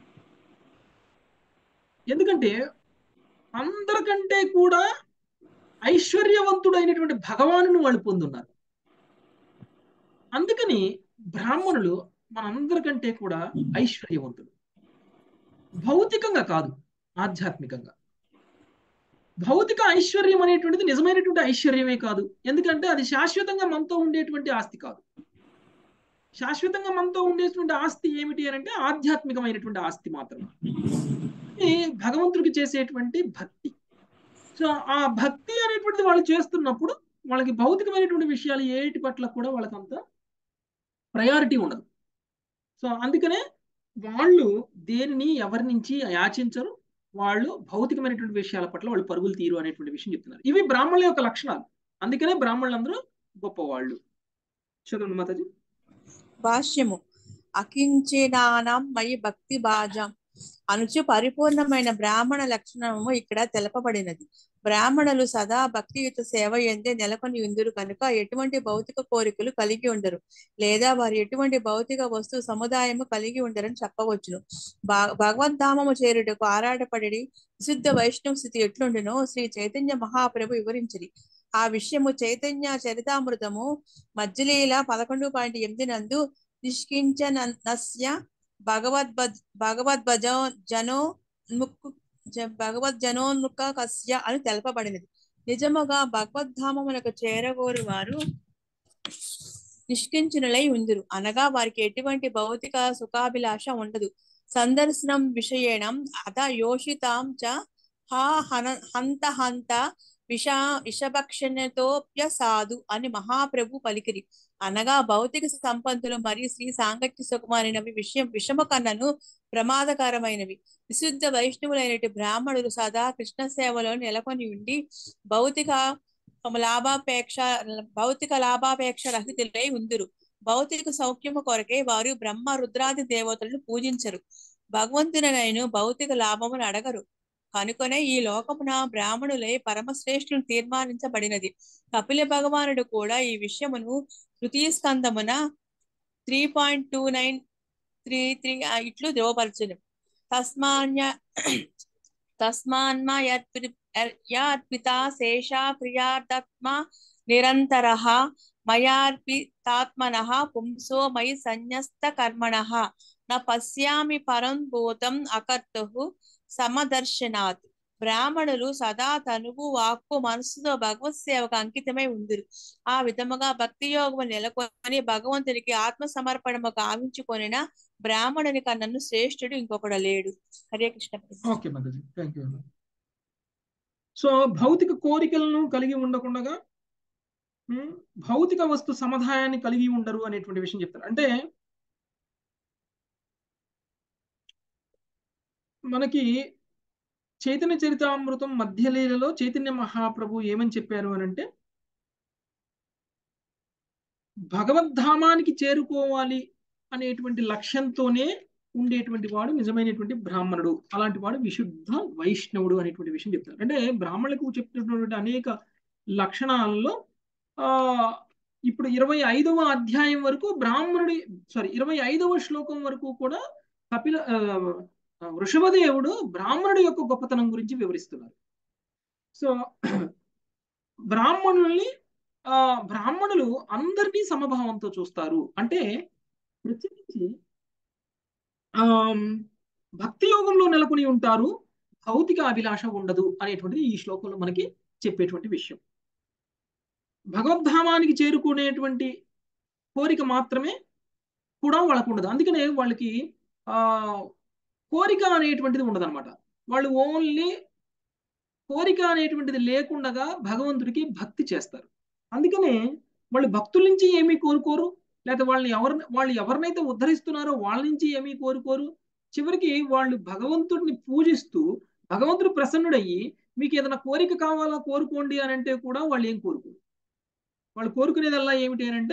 ఎందుకంటే అందరికంటే కూడా ఐశ్వర్యవంతుడైనటువంటి భగవానుని వాళ్ళు పొందున్నారు అందుకని బ్రాహ్మణులు మనందరికంటే కూడా ఐశ్వర్యవంతులు భౌతికంగా కాదు ఆధ్యాత్మికంగా భౌతిక ఐశ్వర్యం అనేటువంటిది నిజమైనటువంటి ఐశ్వర్యమే కాదు ఎందుకంటే అది శాశ్వతంగా మనతో ఉండేటువంటి ఆస్తి కాదు శాశ్వతంగా మనతో ఉండేటువంటి ఆస్తి ఏమిటి అని అంటే ఆధ్యాత్మికమైనటువంటి ఆస్తి మాత్రమే ఇది భగవంతుడికి చేసేటువంటి భక్తి సో ఆ భక్తి అనేటువంటిది వాళ్ళు చేస్తున్నప్పుడు వాళ్ళకి భౌతికమైనటువంటి విషయాలు ఏటి పట్ల కూడా వాళ్ళకి అంత ప్రయారిటీ ఉండదు సో అందుకనే వాళ్ళు దేనిని ఎవరి నుంచి యాచించరు వాళ్ళు భౌతికమైనటువంటి విషయాల పట్ల వాళ్ళు పరుగులు తీరు అనేటువంటి విషయం చెప్తున్నారు ఇవి బ్రాహ్మణుల యొక్క లక్షణాలు అందుకనే బ్రాహ్మణులందరూ గొప్పవాళ్ళు చదవండి మాతాజీ భాష్యము అకించినానం మయి భక్తి బాజం అనుచు పరిపూర్ణమైన బ్రాహ్మణ లక్షణము ఇక్కడ తెలపబడినది బ్రాహ్మణులు సదా భక్తియుత సేవ ఎందే నెలకొని ఉందురు కనుక ఎటువంటి భౌతిక కోరికలు కలిగి ఉండరు లేదా వారు ఎటువంటి భౌతిక వస్తు సముదాయము కలిగి ఉండరని చెప్పవచ్చును భగవద్ధామము చేరుటకు ఆరాటపడి విశుద్ధ వైష్ణవ స్థితి ఎట్లుండునో శ్రీ చైతన్య మహాప్రభు వివరించిరి ఆ విషయము చైతన్య చరితామృతము మధ్యలీల పదకొండు పాయింట్ ఎనిమిది నందు నిష్కించనస్య భగవద్భజ భగవద్భజ జనో ముక్కు భగవద్జనోన్ముఖ కస్య అని తెలపబడినది నిజముగా భగవద్ధామమునకు చేరగోరు వారు నిష్కించునులై ఉందురు అనగా వారికి ఎటువంటి భౌతిక సుఖాభిలాష ఉండదు సందర్శనం విషయేణం అత యోషితాం చ హా హన హంత హంత విష విషభక్షణతోప్య సాధు అని మహాప్రభు పలికిరి అనగా భౌతిక సంపత్తులు మరియు శ్రీ సాంగత్య సుఖమైనవి విషయం విషమ కన్నను ప్రమాదకరమైనవి విశుద్ధ వైష్ణవులైనటి బ్రాహ్మణులు సదా కృష్ణ సేవలో నెలకొని ఉండి భౌతిక లాభాపేక్ష భౌతిక లాభాపేక్ష రహితులై ఉందురు భౌతిక సౌఖ్యము కొరకే వారు బ్రహ్మ రుద్రాది దేవతలను పూజించరు భగవంతునైన భౌతిక లాభమును అడగరు కనుకొనే ఈ లోకమున బ్రాహ్మణులై పరమశ్రేష్ఠులు తీర్మానించబడినది కపిల భగవానుడు కూడా ఈ విషయమును తృతీయ స్కందమున three point two nine three three ఇట్లు ధ్రువపరచును తస్మాన్య తస్మాన్మ యర్పిత శేషా క్రియార్థత్మ నిరంతర మయార్పితాత్మన పుంసో మయి సన్యస్త కర్మణ న పశ్యామి పరం భూతం అకర్తు సమదర్శనాత్ బ్రాహ్మణులు సదా తనువు వాక్కు మనసుతో భగవత్ సేవకు అంకితమై ఉందిరు ఆ విధముగా భక్తి యోగము నెలకొని భగవంతునికి ఆత్మ సమర్పణము గావించుకొనిన బ్రాహ్మణుని కన్నను శ్రేష్ఠుడు ఇంకొకడు లేడు హరే కృష్ణ ఓకే మాతాజీ థ్యాంక్ యూ సో భౌతిక కోరికలను కలిగి ఉండకుండా భౌతిక వస్తు సముదాయాన్ని కలిగి ఉండరు అనేటువంటి విషయం చెప్తారు అంటే మనకి చైతన్య చరితామృతం మధ్యలీలలో చైతన్య మహాప్రభు ఏమని చెప్పారు అని అంటే భగవద్ధామానికి చేరుకోవాలి అనేటువంటి లక్ష్యంతోనే ఉండేటువంటి వాడు నిజమైనటువంటి బ్రాహ్మణుడు అలాంటి వాడు విశుద్ధ వైష్ణవుడు అనేటువంటి విషయం చెప్తారు అంటే బ్రాహ్మణులకు చెప్పినటువంటి అనేక లక్షణాలలో ఆ ఇప్పుడు ఇరవై ఐదవ అధ్యాయం వరకు బ్రాహ్మణుడి సారీ ఇరవై ఐదవ శ్లోకం వరకు కూడా కపిల వృషభదేవుడు బ్రాహ్మణుడి యొక్క గొప్పతనం గురించి వివరిస్తున్నారు సో బ్రాహ్మణుల్ని ఆ బ్రాహ్మణులు అందరినీ సమభావంతో చూస్తారు అంటే ప్రత్యేకించి ఆ భక్తి యోగంలో నెలకొని ఉంటారు భౌతిక అభిలాష ఉండదు అనేటువంటిది ఈ శ్లోకంలో మనకి చెప్పేటువంటి విషయం భగవద్ధామానికి చేరుకునేటువంటి కోరిక మాత్రమే కూడా వాళ్ళకు ఉండదు అందుకనే వాళ్ళకి ఆ కోరిక అనేటువంటిది ఉండదు అనమాట వాళ్ళు ఓన్లీ కోరిక అనేటువంటిది లేకుండా భగవంతుడికి భక్తి చేస్తారు అందుకనే వాళ్ళు భక్తుల నుంచి ఏమీ కోరుకోరు లేకపోతే వాళ్ళని ఎవరు వాళ్ళు ఎవరినైతే ఉద్ధరిస్తున్నారో వాళ్ళ నుంచి ఏమీ కోరుకోరు చివరికి వాళ్ళు భగవంతుడిని పూజిస్తూ భగవంతుడు ప్రసన్నుడయ్యి మీకు ఏదైనా కోరిక కావాలా కోరుకోండి అని అంటే కూడా వాళ్ళు ఏం కోరుకోరు వాళ్ళు కోరుకునేదల్లా ఏమిటి అని అంటే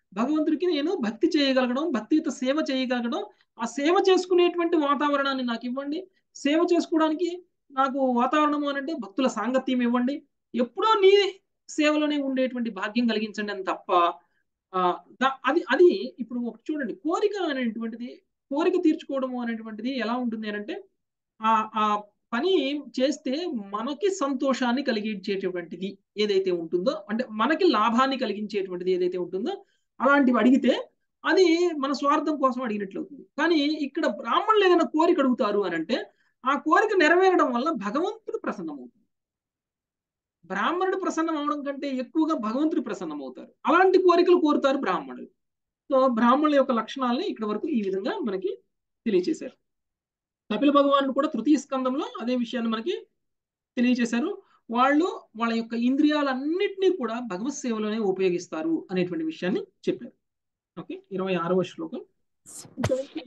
భగవంతుడికి నేను భక్తి చేయగలగడం భక్తియుత సేవ చేయగలగడం ఆ సేవ చేసుకునేటువంటి వాతావరణాన్ని నాకు ఇవ్వండి సేవ చేసుకోవడానికి నాకు వాతావరణం అని అంటే భక్తుల సాంగత్యం ఇవ్వండి ఎప్పుడో నీ సేవలోనే ఉండేటువంటి భాగ్యం కలిగించండి అని తప్ప ఆ, దా- అది అది ఇప్పుడు ఒకటి చూడండి కోరిక అనేటువంటిది కోరిక తీర్చుకోవడము అనేటువంటిది ఎలా ఉంటుంది అని అంటే ఆ ఆ పని చేస్తే మనకి సంతోషాన్ని కలిగించేటువంటిది ఏదైతే ఉంటుందో అంటే మనకి లాభాన్ని కలిగించేటువంటిది ఏదైతే ఉంటుందో అలాంటివి అడిగితే అది మన స్వార్థం కోసం అడిగినట్లు అవుతుంది కానీ ఇక్కడ బ్రాహ్మణులు ఏదైనా కోరిక అడుగుతారు అని అంటే ఆ కోరిక నెరవేరడం వల్ల భగవంతుడు ప్రసన్నమవుతుంది బ్రాహ్మణుడు ప్రసన్నం అవడం కంటే ఎక్కువగా భగవంతుడు ప్రసన్నం అవుతారు అలాంటి కోరికలు కోరుతారు బ్రాహ్మణులు సో బ్రాహ్మణుల యొక్క లక్షణాలని ఇక్కడ వరకు ఈ విధంగా మనకి తెలియచేశారు కపిల భగవానుడు కూడా తృతీయ స్కందంలో అదే విషయాన్ని మనకి తెలియచేశారు వాళ్ళు వాళ్ళ యొక్క ఇంద్రియాలన్నింటినీ కూడా భగవత్ సేవలోనే ఉపయోగిస్తారు అనేటువంటి విషయాన్ని చెప్పారు ఓకే ఇరవై ఆరవ శ్లోకం ఇంతవరకు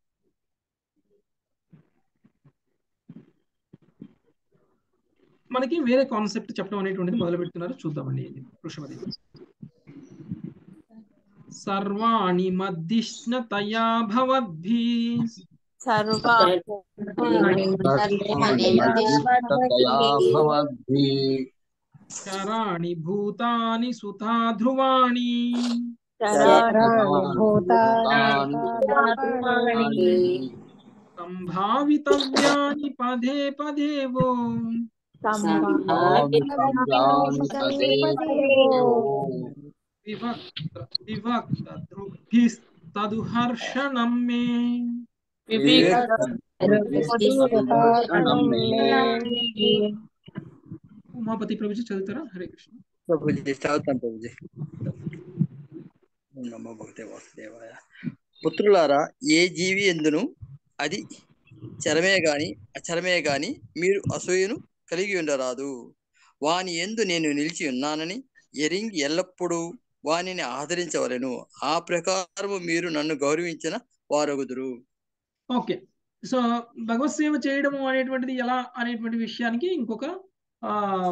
మనకి వేరే కాన్సెప్ట్ చెప్పడం అనేటువంటిది మొదలు పెడుతున్నారు చూద్దామండి వృషభదేవి సర్వాణి మద్దిష్ణతయా భవద్భి సర్వా చరాణి భూతాని సుతా ధ్రువాణి సంభావితవ్యాని పదే పదేవో వివక్త వివక్త దృగ్భిస్తదుహర్షణం మే ఉమాపతి ప్రభుజీ చదువుతారా హరే కృష్ణ ప్రభుజీ చదువుతాను ప్రభుజీ ఓం నమో భగవతే వాసుదేవాయ పుత్రులారా ఏ జీవి ఎందును అది చరమే గాని అచరమే గాని మీరు అసూయను కలిగి ఉండరాదు వాని ఎందు నేను నిలిచి ఉన్నానని ఎరింగి ఎల్లప్పుడూ వానిని ఆదరించవలెను ఆ ప్రకారము మీరు నన్ను గౌరవించిన వారగుదురు ఓకే సో భగవత్ సేవ చేయడము అనేటువంటిది ఎలా అనేటువంటి విషయానికి ఇంకొక ఆ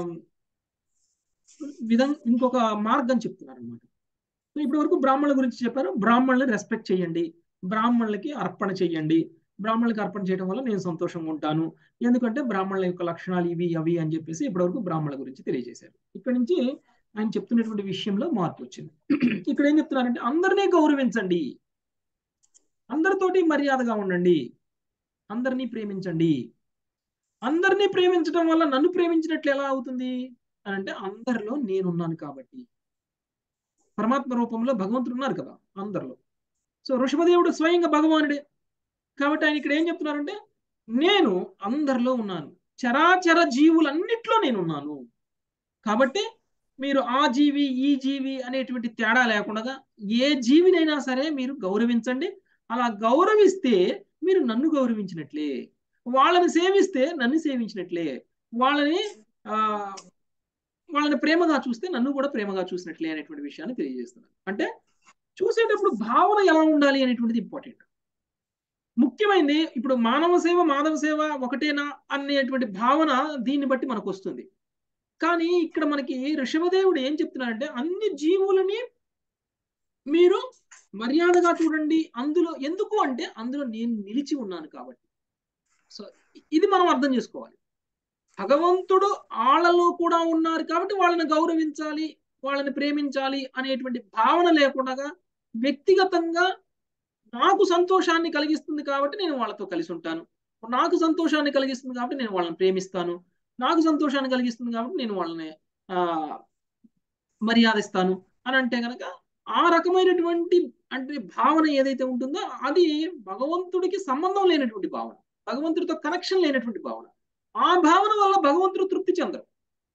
విధం ఇంకొక మార్గం చెప్తున్నారు అనమాట సో ఇప్పటి వరకు బ్రాహ్మణుల గురించి చెప్పారు బ్రాహ్మణుల్ని రెస్పెక్ట్ చేయండి బ్రాహ్మణులకి అర్పణ చేయండి బ్రాహ్మణులకి అర్పణ చేయడం వల్ల నేను సంతోషంగా ఉంటాను ఎందుకంటే బ్రాహ్మణుల యొక్క లక్షణాలు ఇవి అవి అని చెప్పేసి ఇప్పటివరకు బ్రాహ్మణుల గురించి తెలియజేశారు ఇక్కడ నుంచి ఆయన చెప్తున్నటువంటి విషయంలో మార్పు వచ్చింది ఇక్కడ ఏం చెప్తున్నారంటే అందరినీ గౌరవించండి అందరితోటి మర్యాదగా ఉండండి అందరినీ ప్రేమించండి అందరినీ ప్రేమించడం వల్ల నన్ను ప్రేమించినట్లు ఎలా అవుతుంది అని అంటే అందరిలో నేనున్నాను కాబట్టి పరమాత్మ రూపంలో భగవంతుడు ఉన్నారు కదా అందరిలో సో ఋషభదేవుడు స్వయంగా భగవానుడే కాబట్టి ఆయన ఇక్కడ ఏం చెప్తున్నారంటే నేను అందరిలో ఉన్నాను చరాచర జీవులన్నిట్లో నేను ఉన్నాను కాబట్టి మీరు ఆ జీవి ఈ జీవి అనేటువంటి తేడా లేకుండా ఏ జీవినైనా సరే మీరు గౌరవించండి అలా గౌరవిస్తే మీరు నన్ను గౌరవించినట్లే వాళ్ళని సేవిస్తే నన్ను సేవించినట్లే వాళ్ళని ఆ వాళ్ళని ప్రేమగా చూస్తే నన్ను కూడా ప్రేమగా చూసినట్లే అనేటువంటి విషయాన్ని తెలియజేస్తున్నాను అంటే చూసేటప్పుడు భావన ఎలా ఉండాలి అనేటువంటిది ఇంపార్టెంట్ ముఖ్యమైనది ఇప్పుడు మానవ సేవ మాధవ సేవ ఒకటేనా అనేటువంటి భావన దీన్ని బట్టి మనకు వస్తుంది కానీ ఇక్కడ మనకి ఋషభదేవుడు ఏం చెప్తున్నారంటే అన్ని జీవులని మీరు మర్యాదగా చూడండి అందులో ఎందుకు అంటే అందులో నేను నిలిచి ఉన్నాను కాబట్టి సో ఇది మనం అర్థం చేసుకోవాలి భగవంతుడు ఆళ్ళలో కూడా ఉన్నారు కాబట్టి వాళ్ళని గౌరవించాలి వాళ్ళని ప్రేమించాలి అనేటువంటి భావన లేకుండా వ్యక్తిగతంగా నాకు సంతోషాన్ని కలిగిస్తుంది కాబట్టి నేను వాళ్ళతో కలిసి ఉంటాను నాకు సంతోషాన్ని కలిగిస్తుంది కాబట్టి నేను వాళ్ళని ప్రేమిస్తాను నాకు సంతోషాన్ని కలిగిస్తుంది కాబట్టి నేను వాళ్ళని ఆ మర్యాదిస్తాను అని అంటే కనుక ఆ రకమైనటువంటి అంటే భావన ఏదైతే ఉంటుందో అది భగవంతుడికి సంబంధం లేనటువంటి భావన భగవంతుడితో కనెక్షన్ లేనటువంటి భావన ఆ భావన వల్ల భగవంతుడు తృప్తి చెందరు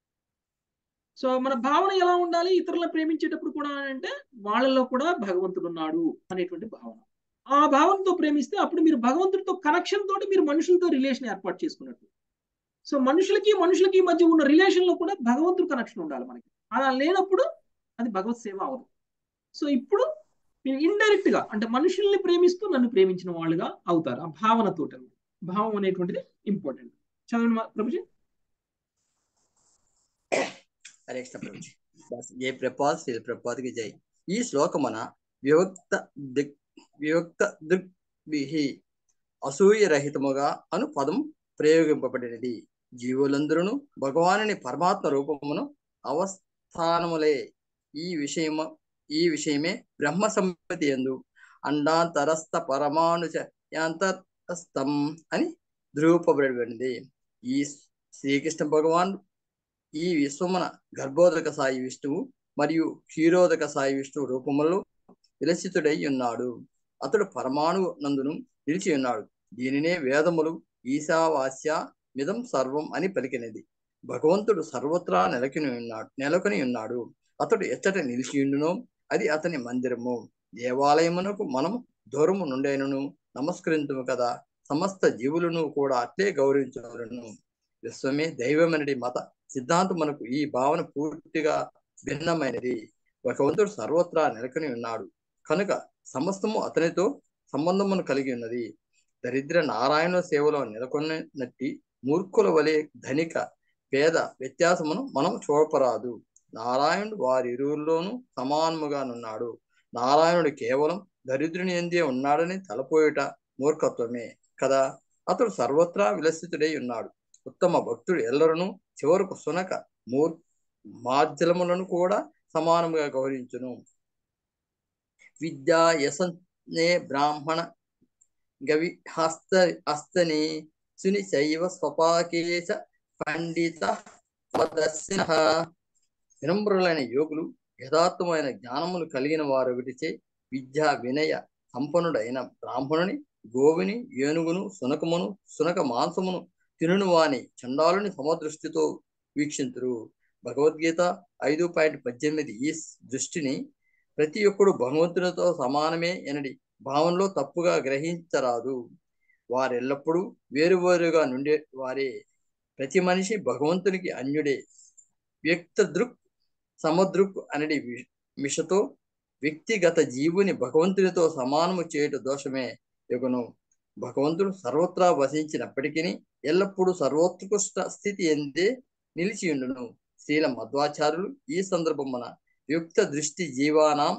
సో మన భావన ఎలా ఉండాలి ఇతరులను ప్రేమించేటప్పుడు కూడా అంటే వాళ్ళలో కూడా భగవంతుడు ఉన్నాడు అనేటువంటి భావన ఆ భావనతో ప్రేమిస్తే అప్పుడు మీరు భగవంతుడితో కనెక్షన్ తోటి మీరు మనుషులతో రిలేషన్ ఏర్పాటు చేసుకున్నట్టు సో మనుషులకి మనుషులకి మధ్య ఉన్న రిలేషన్ లో కూడా భగవంతుడు కనెక్షన్ ఉండాలి మనకి అలా లేనప్పుడు అది భగవత్ సేవ అవదు సో ఇప్పుడు మీరు ఇండైరెక్ట్ గా అంటే మనుషుల్ని ప్రేమిస్తూ నన్ను ప్రేమించిన వాళ్ళుగా అవుతారు ఆ భావనతో భావం అనేటువంటిది ఇంపార్టెంట్ చదవండి మా ప్రభుజీ హరే కృష్ణ ప్రభుజీ బస్ ఏ ప్రపాద్ శ్రీ ప్రపాద్కి జై ఈ శ్లోకమున వివక్త దిక్ వివక్త దృగ్విహి అసూయ రహితముగా అను పదం ప్రయోగింపబడినది జీవులందరూ భగవానుని పరమాత్మ రూపమును అవస్థానములే ఈ విషయము ఈ విషయమే బ్రహ్మ సమ్మతి ఎందు అండాంతరస్థ పరమాణు యాంతరస్థం అని ధృవపబడినది ఈ శ్రీకృష్ణ భగవాన్ ఈ విశ్వమున గర్భోదక సాయి విష్ణువు మరియు క్షీరోదక సాయి విష్ణువు రూపములో విలసితుడై ఉన్నాడు అతడు పరమాణు నందును నిలిచి ఉన్నాడు దీనినే వేదములు ఈశావాస్య మిదం సర్వం అని పలికినది భగవంతుడు సర్వత్రా నెలకొని ఉన్నాడు నెలకొని ఉన్నాడు అతడు ఎచ్చట నిలిచియుండునో అది అతని మందిరము దేవాలయమునకు మనము దూరము నుండైనను నమస్కరించుము కదా సమస్త జీవులను కూడా అట్లే గౌరవించవలను విశ్వమే దైవమనడి మత సిద్ధాంతమునకు ఈ భావన పూర్తిగా భిన్నమైనది భగవంతుడు సర్వత్రా నెలకొని ఉన్నాడు కనుక సమస్తము అతనితో సంబంధమును కలిగి ఉన్నది దరిద్ర నారాయణ సేవలో నెలకొన్నట్టి మూర్ఖుల వలె ధనిక పేద వ్యత్యాసమును మనం చూడపరాదు నారాయణుడు వారి ఇరువుల్లోనూ సమానముగానున్నాడు నారాయణుడు కేవలం దరిద్రుని ఎందే ఉన్నాడని తలపోయుట మూర్ఖత్వమే కదా అతడు సర్వత్రా విలసితుడై ఉన్నాడు ఉత్తమ భక్తుడు ఎల్లరను చివరకు సునక మూర్ మార్జలములను కూడా సమానముగా గౌరవించును విద్యా యసనే బ్రాహ్మణ గవి హస్త హస్తని సుని శైవ స్వపాకేశ పండిత పదర్శన వినమ్రులైన యోగులు యథార్థమైన జ్ఞానములు కలిగిన వారు విడిచే విద్యా వినయ సంపన్నుడైన బ్రాహ్మణుని గోవిని ఏనుగును సునకమును సునక మాంసమును తినును వాని చండాలుని సమదృష్టితో వీక్షింతురు భగవద్గీత ఐదు పాయింట్ పద్దెనిమిది ఈ దృష్టిని ప్రతి ఒక్కడు భగవంతునితో సమానమే ఎనడి భావనలో తప్పుగా గ్రహించరాదు వారెల్లప్పుడూ వేరువేరుగా నుండే వారే ప్రతి మనిషి భగవంతునికి అన్యుడే వ్యక్త దృక్ సమదృక్ అనడి మిషతో వ్యక్తిగత జీవుని భగవంతునితో సమానము చేయుట దోషమే యొగను భగవంతుడు సర్వత్రా వసించినప్పటికీ ఎల్లప్పుడూ సర్వోత్కృష్ట స్థితి ఎందే నిలిచియుండును శ్రీల మధ్వాచార్యులు ఈ సందర్భమున యుక్త దృష్టి జీవానాం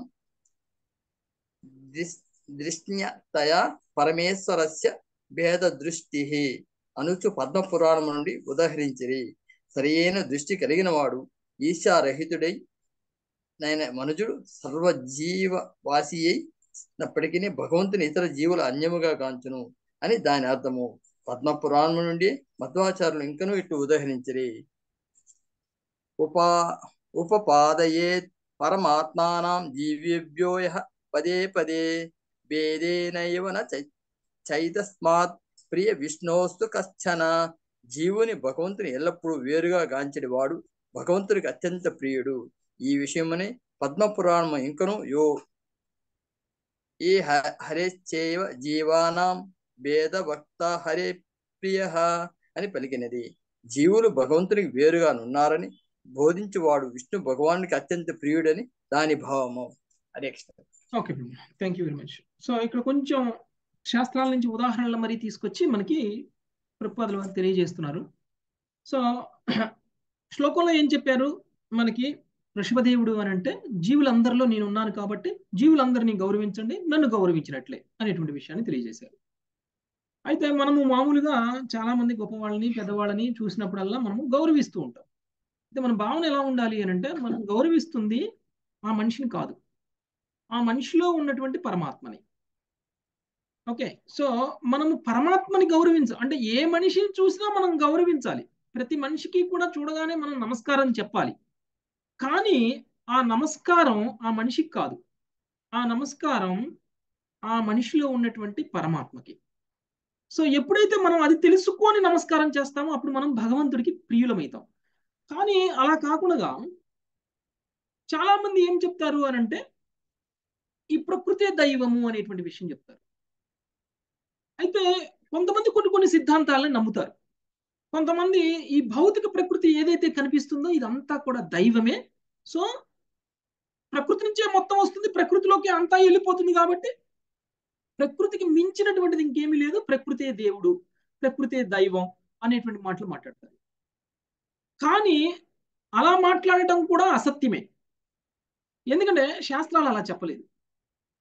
దృష్ణ్యతయా పరమేశ్వరస్య భేద దృష్టి అనుచు పద్మపురాణం నుండి ఉదహరించిరి సరియైన దృష్టి కలిగిన వాడు ఈశారహితుడై నైన మనుజుడు సర్వజీవ వాసి అయినప్పటికీ భగవంతుని ఇతర జీవుల అన్యముగా కాంచును అని దాని అర్థము పద్మపురాణం నుండి మధ్వాచారులు ఇంకనూ ఇట్లు ఉదహరించిరి ఉపా ఉపపాదయే పరమాత్మానాం జీవ్యభ్యో పదే పదే భేదేనైవ చైతస్మాత్ ప్రియ విష్ణోస్తు కశ్చన జీవుని భగవంతుని ఎల్లప్పుడూ వేరుగా గాంచడి వాడు భగవంతుడికి అత్యంత ప్రియుడు ఈ విషయమని పద్మపురాణం ఇంకను యో ఏ హరేచ్చేవ జీవానాం భేద భక్త హరే ప్రియ అని పలికినది జీవులు భగవంతునికి వేరుగా నున్నారని బోధించువాడు విష్ణు భగవానునికి అత్యంత ప్రియుడని దాని భావము Hare Krishna okay thank you very much so ఇక్కడ కొంచెం శాస్త్రాల నుంచి ఉదాహరణలు మరీ తీసుకొచ్చి మనకి ప్రపాదులు వారు తెలియజేస్తున్నారు సో శ్లోకంలో ఏం చెప్పారు మనకి వృషభదేవుడు అని అంటే జీవులందరిలో నేను ఉన్నాను కాబట్టి జీవులందరినీ గౌరవించండి నన్ను గౌరవించినట్లే అనేటువంటి విషయాన్ని తెలియజేశారు అయితే మనము మామూలుగా చాలా మంది గొప్పవాళ్ళని పెద్దవాళ్ళని చూసినప్పుడల్లా మనము గౌరవిస్తూ ఉంటాం అయితే మన భావన ఎలా ఉండాలి అని అంటే మనం గౌరవిస్తుంది ఆ మనిషిని కాదు ఆ మనిషిలో ఉన్నటువంటి పరమాత్మని ఓకే సో మనము పరమాత్మని గౌరవించ అంటే ఏ మనిషిని చూసినా మనం గౌరవించాలి ప్రతి మనిషికి కూడా చూడగానే మనం నమస్కారం చెప్పాలి కానీ ఆ నమస్కారం ఆ మనిషికి కాదు ఆ నమస్కారం ఆ మనిషిలో ఉన్నటువంటి పరమాత్మకి సో ఎప్పుడైతే మనం అది తెలుసుకొని నమస్కారం చేస్తామో అప్పుడు మనం భగవంతుడికి ప్రియులమవుతాం కానీ అలా కాకుండా చాలా మంది ఏం చెప్తారు అని అంటే ఈ ప్రకృతే దైవము అనేటువంటి విషయం చెప్తారు అయితే కొంతమంది కొన్ని కొన్ని సిద్ధాంతాలను నమ్ముతారు కొంతమంది ఈ భౌతిక ప్రకృతి ఏదైతే కనిపిస్తుందో ఇదంతా కూడా దైవమే సో ప్రకృతి నుంచే మొత్తం వస్తుంది ప్రకృతిలోకి అంతా వెళ్ళిపోతుంది కాబట్టి ప్రకృతికి మించినటువంటిది ఇంకేమీ లేదు ప్రకృతే దేవుడు ప్రకృతే దైవం అనేటువంటి మాటలు మాట్లాడతారు కానీ అలా మాట్లాడటం కూడా అసత్యమే ఎందుకంటే శాస్త్రాలు అలా చెప్పలేదు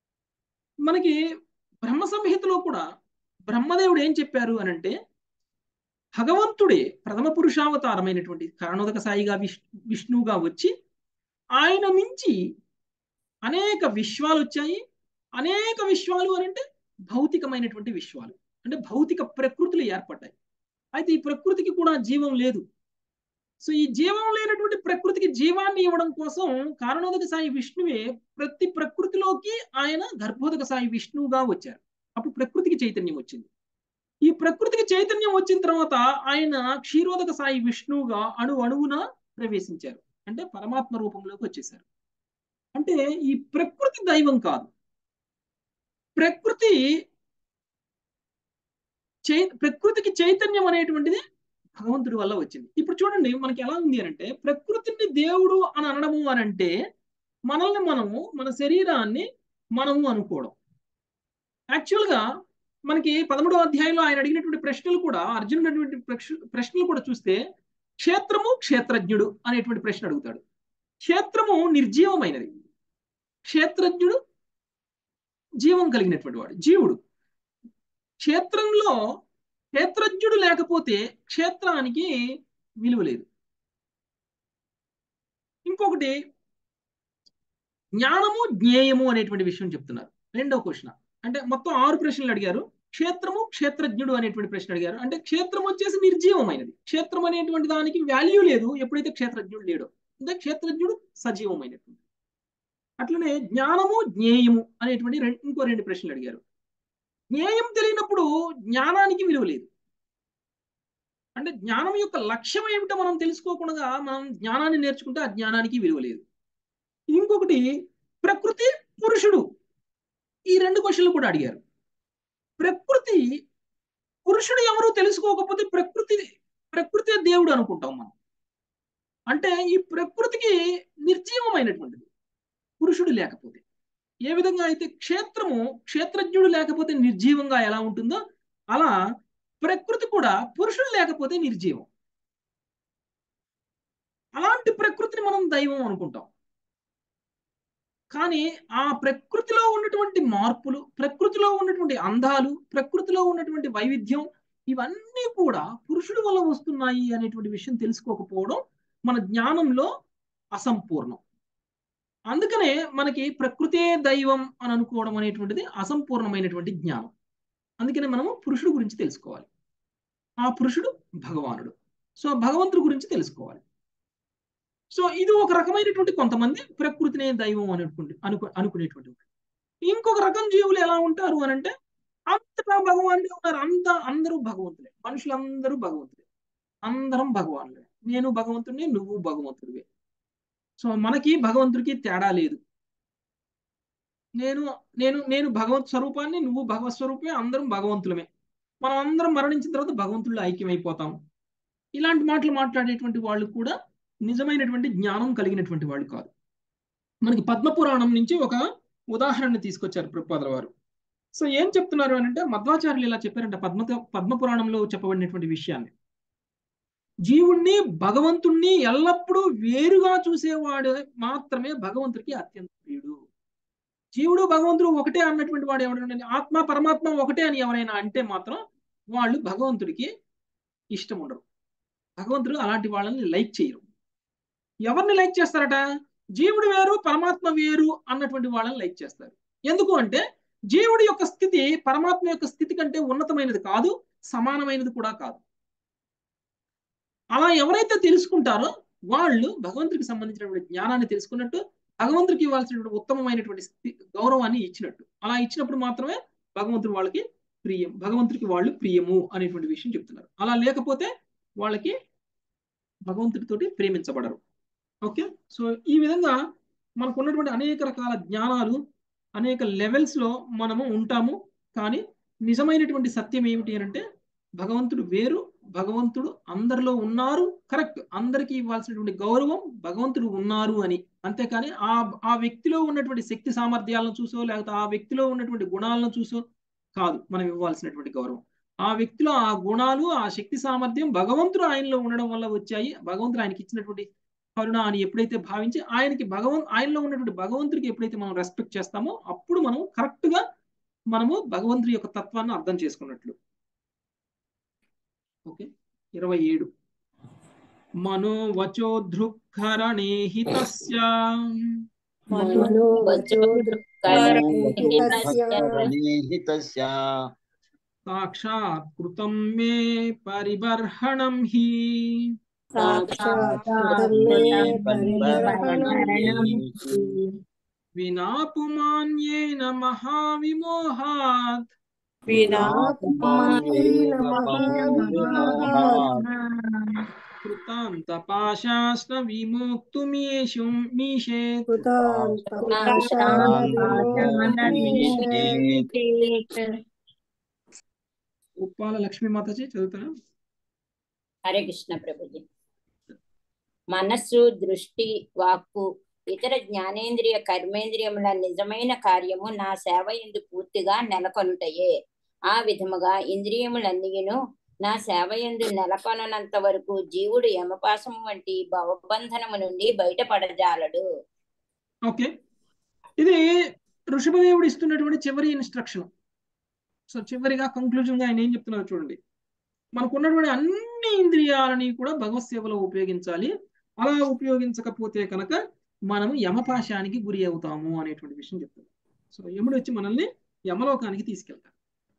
మనకి బ్రహ్మ సంహితలో కూడా బ్రహ్మదేవుడు ఏం చెప్పారు అని అంటే భగవంతుడే ప్రథమ పురుషావతారమైనటువంటి కారణోదక సాయిగా విష్ విష్ణువుగా వచ్చి ఆయన నుంచి అనేక విశ్వాలు వచ్చాయి అనేక విశ్వాలు అని అంటే భౌతికమైనటువంటి విశ్వాలు అంటే భౌతిక ప్రకృతులు ఏర్పడ్డాయి అయితే ఈ ప్రకృతికి కూడా జీవం లేదు సో ఈ జీవం లేనటువంటి ప్రకృతికి జీవాన్ని ఇవ్వడం కోసం కారణోదక సాయి విష్ణువే ప్రతి ప్రకృతిలోకి ఆయన గర్భోదక సాయి విష్ణువుగా వచ్చారు అప్పుడు ప్రకృతికి చైతన్యం వచ్చింది ఈ ప్రకృతికి చైతన్యం వచ్చిన తర్వాత ఆయన క్షీరోదక సాయి విష్ణువుగా అణు అణువున ప్రవేశించారు అంటే పరమాత్మ రూపంలోకి వచ్చేసారు అంటే ఈ ప్రకృతి దైవం కాదు ప్రకృతి చై ప్రకృతికి చైతన్యం అనేటువంటిది భగవంతుడి వల్ల వచ్చింది ఇప్పుడు చూడండి మనకి ఎలా ఉంది అని అంటే ప్రకృతిని దేవుడు అని అనడము అని అంటే మనల్ని మనము మన శరీరాన్ని మనము అనుకోవడం యాక్చువల్గా మనకి పదమూడవ అధ్యాయంలో ఆయన అడిగినటువంటి ప్రశ్నలు కూడా అర్జునుడు అటువంటి ప్రశ్నలు కూడా చూస్తే క్షేత్రము క్షేత్రజ్ఞుడు అనేటువంటి ప్రశ్న అడుగుతాడు క్షేత్రము నిర్జీవమైనది క్షేత్రజ్ఞుడు జీవం కలిగినటువంటి వాడు జీవుడు క్షేత్రంలో క్షేత్రజ్ఞుడు లేకపోతే క్షేత్రానికి విలువ లేదు ఇంకొకటి జ్ఞానము జ్ఞేయము అనేటువంటి విషయం చెప్తున్నారు రెండవ క్వశ్చన్ అంటే మొత్తం ఆరు ప్రశ్నలు అడిగారు క్షేత్రము క్షేత్రజ్ఞుడు అనేటువంటి ప్రశ్న అడిగారు అంటే క్షేత్రం వచ్చేసి నిర్జీవమైనది క్షేత్రం అనేటువంటి దానికి వాల్యూ లేదు ఎప్పుడైతే క్షేత్రజ్ఞుడు లేడో అంటే క్షేత్రజ్ఞుడు సజీవమైనటువంటి అట్లనే జ్ఞానము జ్ఞేయము అనేటువంటి ఇంకో రెండు ప్రశ్నలు అడిగారు జ్ఞేయం తెలియనప్పుడు జ్ఞానానికి విలువ లేదు అంటే జ్ఞానం యొక్క లక్ష్యం ఏమిటో మనం తెలుసుకోకుండా మనం జ్ఞానాన్ని నేర్చుకుంటే ఆ జ్ఞానానికి విలువ లేదు ఇంకొకటి ప్రకృతి పురుషుడు ఈ రెండు క్వశ్చన్లు కూడా అడిగారు ప్రకృతి పురుషుడు ఎవరు తెలుసుకోకపోతే ప్రకృతి ప్రకృతి దేవుడు అనుకుంటాం మనం అంటే ఈ ప్రకృతికి నిర్జీవమైనటువంటిది పురుషుడు లేకపోతే ఏ విధంగా అయితే క్షేత్రము క్షేత్రజ్ఞుడు లేకపోతే నిర్జీవంగా ఎలా ఉంటుందో అలా ప్రకృతి కూడా పురుషుడు లేకపోతే నిర్జీవం అలాంటి ప్రకృతిని మనం దైవం అనుకుంటాం కానీ ఆ ప్రకృతిలో ఉన్నటువంటి మార్పులు ప్రకృతిలో ఉన్నటువంటి అందాలు ప్రకృతిలో ఉన్నటువంటి వైవిధ్యం ఇవన్నీ కూడా పురుషుడు వల్ల వస్తున్నాయి అనేటువంటి విషయం తెలుసుకోకపోవడం మన జ్ఞానంలో అసంపూర్ణం అందుకనే మనకి ప్రకృతే దైవం అని అనుకోవడం అనేటువంటిది అసంపూర్ణమైనటువంటి జ్ఞానం అందుకనే మనము పురుషుడు గురించి తెలుసుకోవాలి ఆ పురుషుడు భగవానుడు సో భగవంతుడి గురించి తెలుసుకోవాలి సో ఇది ఒక రకమైనటువంటి కొంతమంది ప్రకృతినే దైవం అనేటువంటి అనుకు అనుకునేటువంటి ఇంకొక రకం జీవులు ఎలా ఉంటారు అని అంటే అంతటా భగవానుడే ఉన్నారు అంత అందరూ భగవంతులే మనుషులందరూ భగవంతులే అందరం భగవానులే నేను భగవంతుడిని నువ్వు భగవంతుడివే సో మనకి భగవంతుడికి తేడా లేదు నేను నేను నేను భగవంత్ స్వరూపాన్ని నువ్వు భగవత్ స్వరూపమే అందరం భగవంతులమే మనం అందరం మరణించిన తర్వాత భగవంతుల్లో ఐక్యమైపోతాం ఇలాంటి మాటలు మాట్లాడేటువంటి వాళ్ళు కూడా నిజమైనటువంటి జ్ఞానం కలిగినటువంటి వాళ్ళు కాదు మనకి పద్మపురాణం నుంచి ఒక ఉదాహరణ తీసుకొచ్చారు ప్రభుపాదుల వారు సో ఏం చెప్తున్నారు అని అంటే మధ్వాచార్యులు ఇలా చెప్పారంట పద్మ పద్మపురాణంలో చెప్పబడినటువంటి విషయాన్ని జీవుణ్ణి భగవంతుణ్ణి ఎల్లప్పుడూ వేరుగా చూసేవాడు మాత్రమే భగవంతుడికి అత్యంత ప్రియుడు జీవుడు భగవంతుడు ఒకటే అన్నటువంటి వాడు ఎవరైనా ఆత్మ పరమాత్మ ఒకటే అని ఎవరైనా అంటే మాత్రం వాళ్ళు భగవంతుడికి ఇష్టం ఉండరు భగవంతుడు అలాంటి వాళ్ళని లైక్ చేయరు ఎవరిని లైక్ చేస్తారట జీవుడు వేరు పరమాత్మ వేరు అన్నటువంటి వాళ్ళని లైక్ చేస్తారు ఎందుకు అంటే జీవుడి యొక్క స్థితి పరమాత్మ యొక్క స్థితి కంటే ఉన్నతమైనది కాదు సమానమైనది కూడా కాదు అలా ఎవరైతే తెలుసుకుంటారో వాళ్ళు భగవంతుడికి సంబంధించినటువంటి జ్ఞానాన్ని తెలుసుకున్నట్టు భగవంతుడికి ఇవ్వాల్సినటువంటి ఉత్తమమైనటువంటి గౌరవాన్ని ఇచ్చినట్టు అలా ఇచ్చినప్పుడు మాత్రమే భగవంతుడు వాళ్ళకి ప్రియం భగవంతుడికి వాళ్ళు ప్రియము అనేటువంటి విషయం చెప్తున్నారు అలా లేకపోతే వాళ్ళకి భగవంతుడితోటి ప్రేమించబడరు ఓకే సో ఈ విధంగా మనకు ఉన్నటువంటి అనేక రకాల జ్ఞానాలు అనేక లెవెల్స్ లో మనము ఉంటాము కానీ నిజమైనటువంటి సత్యం ఏమిటి అంటే భగవంతుడు వేరు భగవంతుడు అందరిలో ఉన్నారు కరెక్ట్ అందరికీ ఇవ్వాల్సినటువంటి గౌరవం భగవంతుడు ఉన్నారు అని అంతేకాని ఆ ఆ వ్యక్తిలో ఉన్నటువంటి శక్తి సామర్థ్యాలను చూసో లేకపోతే ఆ వ్యక్తిలో ఉన్నటువంటి గుణాలను చూసో కాదు మనం ఇవ్వాల్సినటువంటి గౌరవం ఆ వ్యక్తిలో ఆ గుణాలు ఆ శక్తి సామర్థ్యం భగవంతుడు ఆయనలో ఉండడం వల్ల వచ్చాయి భగవంతుడు ఆయనకి ఇచ్చినటువంటి కరుణ అని ఎప్పుడైతే భావించి ఆయనకి భగవం ఆయనలో ఉన్నటువంటి భగవంతుడికి ఎప్పుడైతే మనం రెస్పెక్ట్ చేస్తామో అప్పుడు మనం కరెక్ట్ గా మనము భగవంతుడి యొక్క తత్వాన్ని అర్థం చేసుకున్నట్లు ఓకే ఇరవై ఏడు మనోవచో దృక్కరణే హితస్య సాక్షాత్ కృతం మే పరిబర్హణం హి వినా పుమాన్యేన మహావిమోహాత్ కృతాంత పాశాస్న విమోక్తుమేషు మీషేత్ ఉప్పాల లక్ష్మీ మాతాజీ చదువుతారా హరే కృష్ణ ప్రభుజీ మనస్సు దృష్టి వాక్కు ఇతర జ్ఞానేంద్రియ కర్మేంద్రియముల నిజమైన కార్యము నా సేవ ఎందు పూర్తిగా నెలకొనుటయే ఆ విధముగా ఇంద్రియములన్నీయును నా సేవ ఎందు నెలకొనంత వరకు జీవుడు యమపాశం వంటి భవబంధనము నుండి బయటపడజాలడు ఓకే ఇది ఋషభదేవుడు ఇస్తున్నటువంటి చివరి ఇన్స్ట్రక్షన్ సో చివరిగా కంక్లూజన్ గా ఆయన ఏం చెప్తున్నారో చూడండి మనకు ఉన్నటువంటి అన్ని ఇంద్రియాలని కూడా భగవత్ సేవలో ఉపయోగించాలి అలా ఉపయోగించకపోతే కనుక మనము యమపాశానికి గురి అవుతాము అనేటువంటి విషయం చెప్తున్నారు సో యముడు వచ్చి మనల్ని యమలోకానికి తీసుకెళ్తారు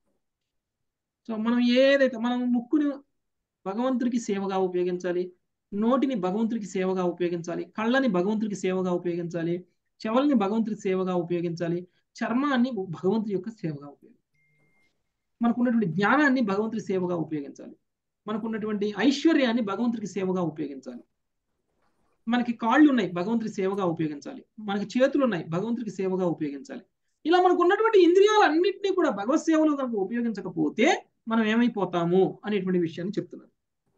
సో మనం ఏదైతే మనం ముక్కుని భగవంతుడికి సేవగా ఉపయోగించాలి నోటిని భగవంతుడికి సేవగా ఉపయోగించాలి కళ్ళని భగవంతుడికి సేవగా ఉపయోగించాలి చెవుల్ని భగవంతుడికి సేవగా ఉపయోగించాలి చర్మాన్ని భగవంతుడి యొక్క సేవగా ఉపయోగించాలి మనకున్నటువంటి జ్ఞానాన్ని భగవంతుడి సేవగా ఉపయోగించాలి మనకున్నటువంటి ఐశ్వర్యాన్ని భగవంతుడికి సేవగా ఉపయోగించాలి మనకి కాళ్ళు ఉన్నాయి భగవంతుడి సేవగా ఉపయోగించాలి మనకి చేతులు ఉన్నాయి భగవంతుడికి సేవగా ఉపయోగించాలి ఇలా మనకు ఉన్నటువంటి ఇంద్రియాలన్నింటినీ కూడా భగవత్ సేవలో కనుక ఉపయోగించకపోతే మనం ఏమైపోతాము అనేటువంటి విషయాన్ని చెప్తున్నారు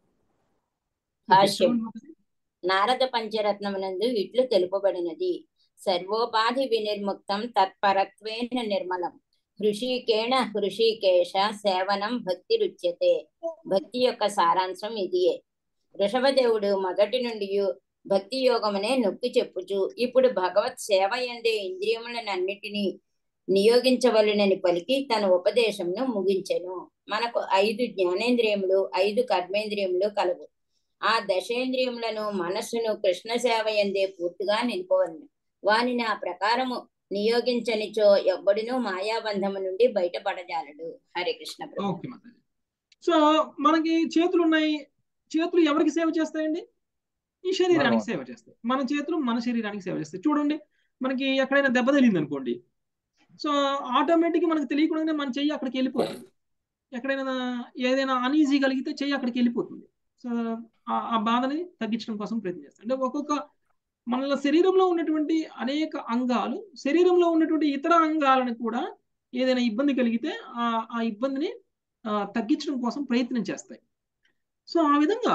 భాష్యం నారద పంచరత్నమునందు ఇట్లు తెలుపబడినది సర్వోపాధి వినిర్ముక్తం తత్పరత్వేన నిర్మలం హృషికేణ హృషికేశ సేవనం భక్తి రుచ్యతే భక్తి యొక్క సారాంశం ఇదియే వృషభదేవుడు మొదటి నుండి భక్తి యోగమునే నొక్కి చెప్పుచు ఇప్పుడు భగవత్ సేవ ఎందే ఇంద్రియములనన్నిటినీ నియోగించవలనని పలికి తన ఉపదేశంను ముగించెను మనకు ఐదు జ్ఞానేంద్రియములు ఐదు కర్మేంద్రియములు కలవు ఆ దశేంద్రియములను మనస్సును కృష్ణ సేవ ఎందే పూర్తిగా నిలుపవలను వానిని ఆ ప్రకారము నియోగించనిచో ఎవ్వడునూ మాయాబంధము నుండి బయటపడజాలడు హరే కృష్ణ ప్రభు ఓకే మాతాజీ సో మనకి చేతులు ఉన్నాయి చేతులు ఎవరికి సేవ చేస్తాయండి ఈ శరీరానికి సేవ చేస్తాయి మన చేతులు మన శరీరానికి సేవ చేస్తాయి చూడండి మనకి ఎక్కడైనా దెబ్బ తగిలింది అనుకోండి సో ఆటోమేటిక్గా మనకు తెలియకుండానే మన చెయ్యి అక్కడికి వెళ్ళిపోతుంది ఎక్కడైనా ఏదైనా అనీజీ కలిగితే చెయ్యి అక్కడికి వెళ్ళిపోతుంది సో ఆ బాధని తగ్గించడం కోసం ప్రయత్నం చేస్తాం అంటే ఒక్కొక్క మన శరీరంలో ఉన్నటువంటి అనేక అంగాలు శరీరంలో ఉన్నటువంటి ఇతర అంగాలను కూడా ఏదైనా ఇబ్బంది కలిగితే ఆ ఆ ఇబ్బందిని తగ్గించడం కోసం ప్రయత్నం చేస్తాయి సో ఆ విధంగా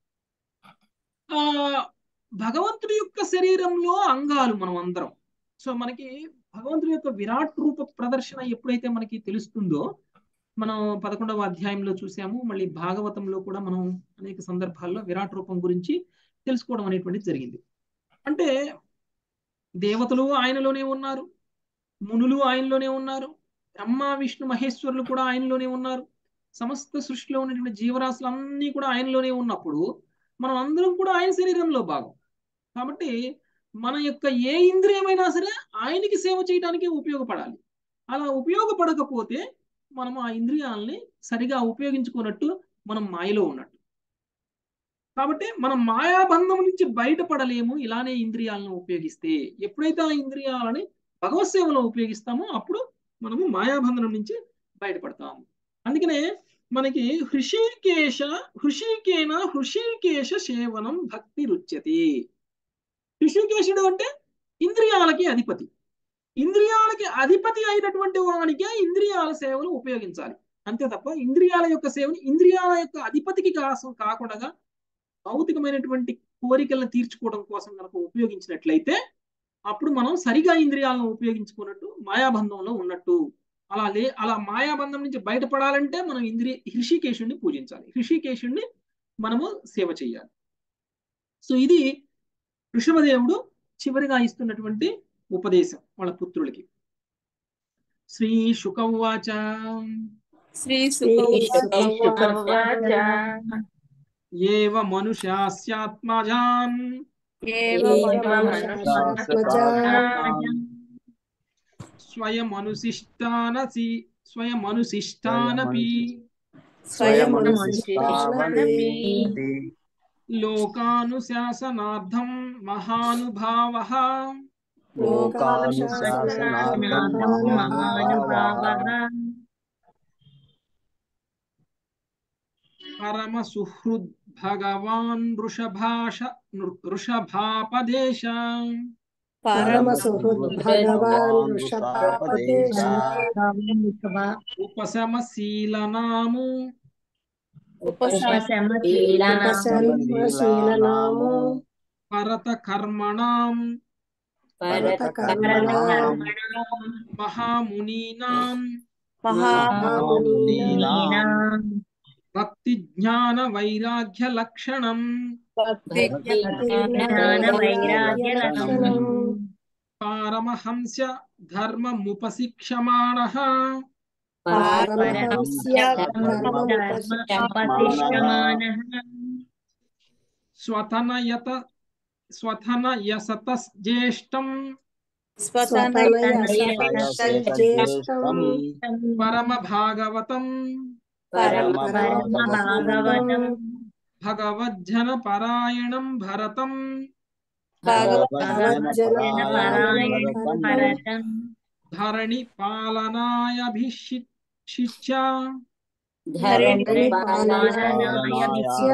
ఆ భగవంతుడి యొక్క శరీరంలో అంగాలు మనం అందరం సో మనకి భగవంతుడి యొక్క విరాట్ రూప ప్రదర్శన ఎప్పుడైతే మనకి తెలుస్తుందో మనం పదకొండవ అధ్యాయంలో చూసాము మళ్ళీ భాగవతంలో కూడా మనం అనేక సందర్భాల్లో విరాట్ రూపం గురించి తెలుసుకోవడం అనేటువంటిది జరిగింది అంటే దేవతలు ఆయనలోనే ఉన్నారు మునులు ఆయనలోనే ఉన్నారు బ్రహ్మ విష్ణు మహేశ్వరులు కూడా ఆయనలోనే ఉన్నారు సమస్త సృష్టిలో ఉన్నటువంటి జీవరాశులు అన్నీ కూడా ఆయనలోనే ఉన్నప్పుడు మనం అందరం కూడా ఆయన శరీరంలో భాగం కాబట్టి మన యొక్క ఏ ఇంద్రియమైనా సరే ఆయనకి సేవ చేయడానికి ఉపయోగపడాలి అలా ఉపయోగపడకపోతే మనం ఆ ఇంద్రియాలని సరిగా ఉపయోగించుకున్నట్టు మనం మాయలో ఉన్నట్టు కాబట్టి మనం మాయాబంధం నుంచి బయటపడలేము ఇలానే ఇంద్రియాలను ఉపయోగిస్తే ఎప్పుడైతే ఆ ఇంద్రియాలని భగవత్ సేవలో ఉపయోగిస్తామో అప్పుడు మనము మాయాబంధనం నుంచి బయటపడతాము అందుకనే మనకి హృషికేశ హృషికేన హృషికేశ సేవనం భక్తి రుచ్యతి హృషికేశుడు అంటే ఇంద్రియాలకి అధిపతి ఇంద్రియాలకి అధిపతి అయినటువంటి వానికే ఇంద్రియాల సేవలు ఉపయోగించాలి అంతే తప్ప ఇంద్రియాల యొక్క సేవని ఇంద్రియాల యొక్క అధిపతికి కాసం కాకుండా భౌతికమైనటువంటి కోరికలను తీర్చుకోవడం కోసం కనుక ఉపయోగించినట్లయితే అప్పుడు మనం సరిగా ఇంద్రియాలను ఉపయోగించుకున్నట్టు మాయాబంధంలో ఉన్నట్టు అలా లే అలా మాయాబంధం నుంచి బయటపడాలంటే మనం ఇంద్రియ హృషికేశుడిని పూజించాలి హృషికేశుడిని మనము సేవ చేయాలి సో ఇది ఋషభదేవుడు చివరిగా ఇస్తున్నటువంటి ఉపదేశం వాళ్ళ పుత్రులకి శ్రీ శుక ఉవాచ శ్రీ శ్రీ సుఖ శుకవాచ ఏవ మనుష్యాస్యాత్మజాన్ ఏవ ఏవ మనుష్యాత్మజా స్వయమనుశిష్టానసి స్వయమనుశిష్టానపి స్వయమనుశిష్టానపి లోకానుశాసనార్థం మహానుభావః లోకానుశాసనార్థం మహానుభావః పరమ సుహృద్ భగవాన్ వృషభాష వృషభాపదేశ పరమ సుహృద్ భగవాన్ వృషభాపదేశ ఉపశమశీలనాము ఉపశమశీలనాము పరత కర్మణాం పరత కర్మణాం మహామునీనాం మహామునీనాం భక్తి జ్ఞాన వైరాగ్య లక్షణం భక్తి జ్ఞానవైరాగ్యలక్షణం పారమహంస ధర్మముపశిక్షమాణః పారమహంస్య ధర్మముపశిక్షమాణః స్వతనయత స్వతనయసతజ్యేష్టం స్వతనయసజ్యేష్టం పరమ భాగవతం పరమభాగవతం భగవజ్జన పరాయణం భరతం భగవజ్జనపరాయణం ధరణి పాలనాయభిషిచ్య ధరణి పాలనాయభిష్య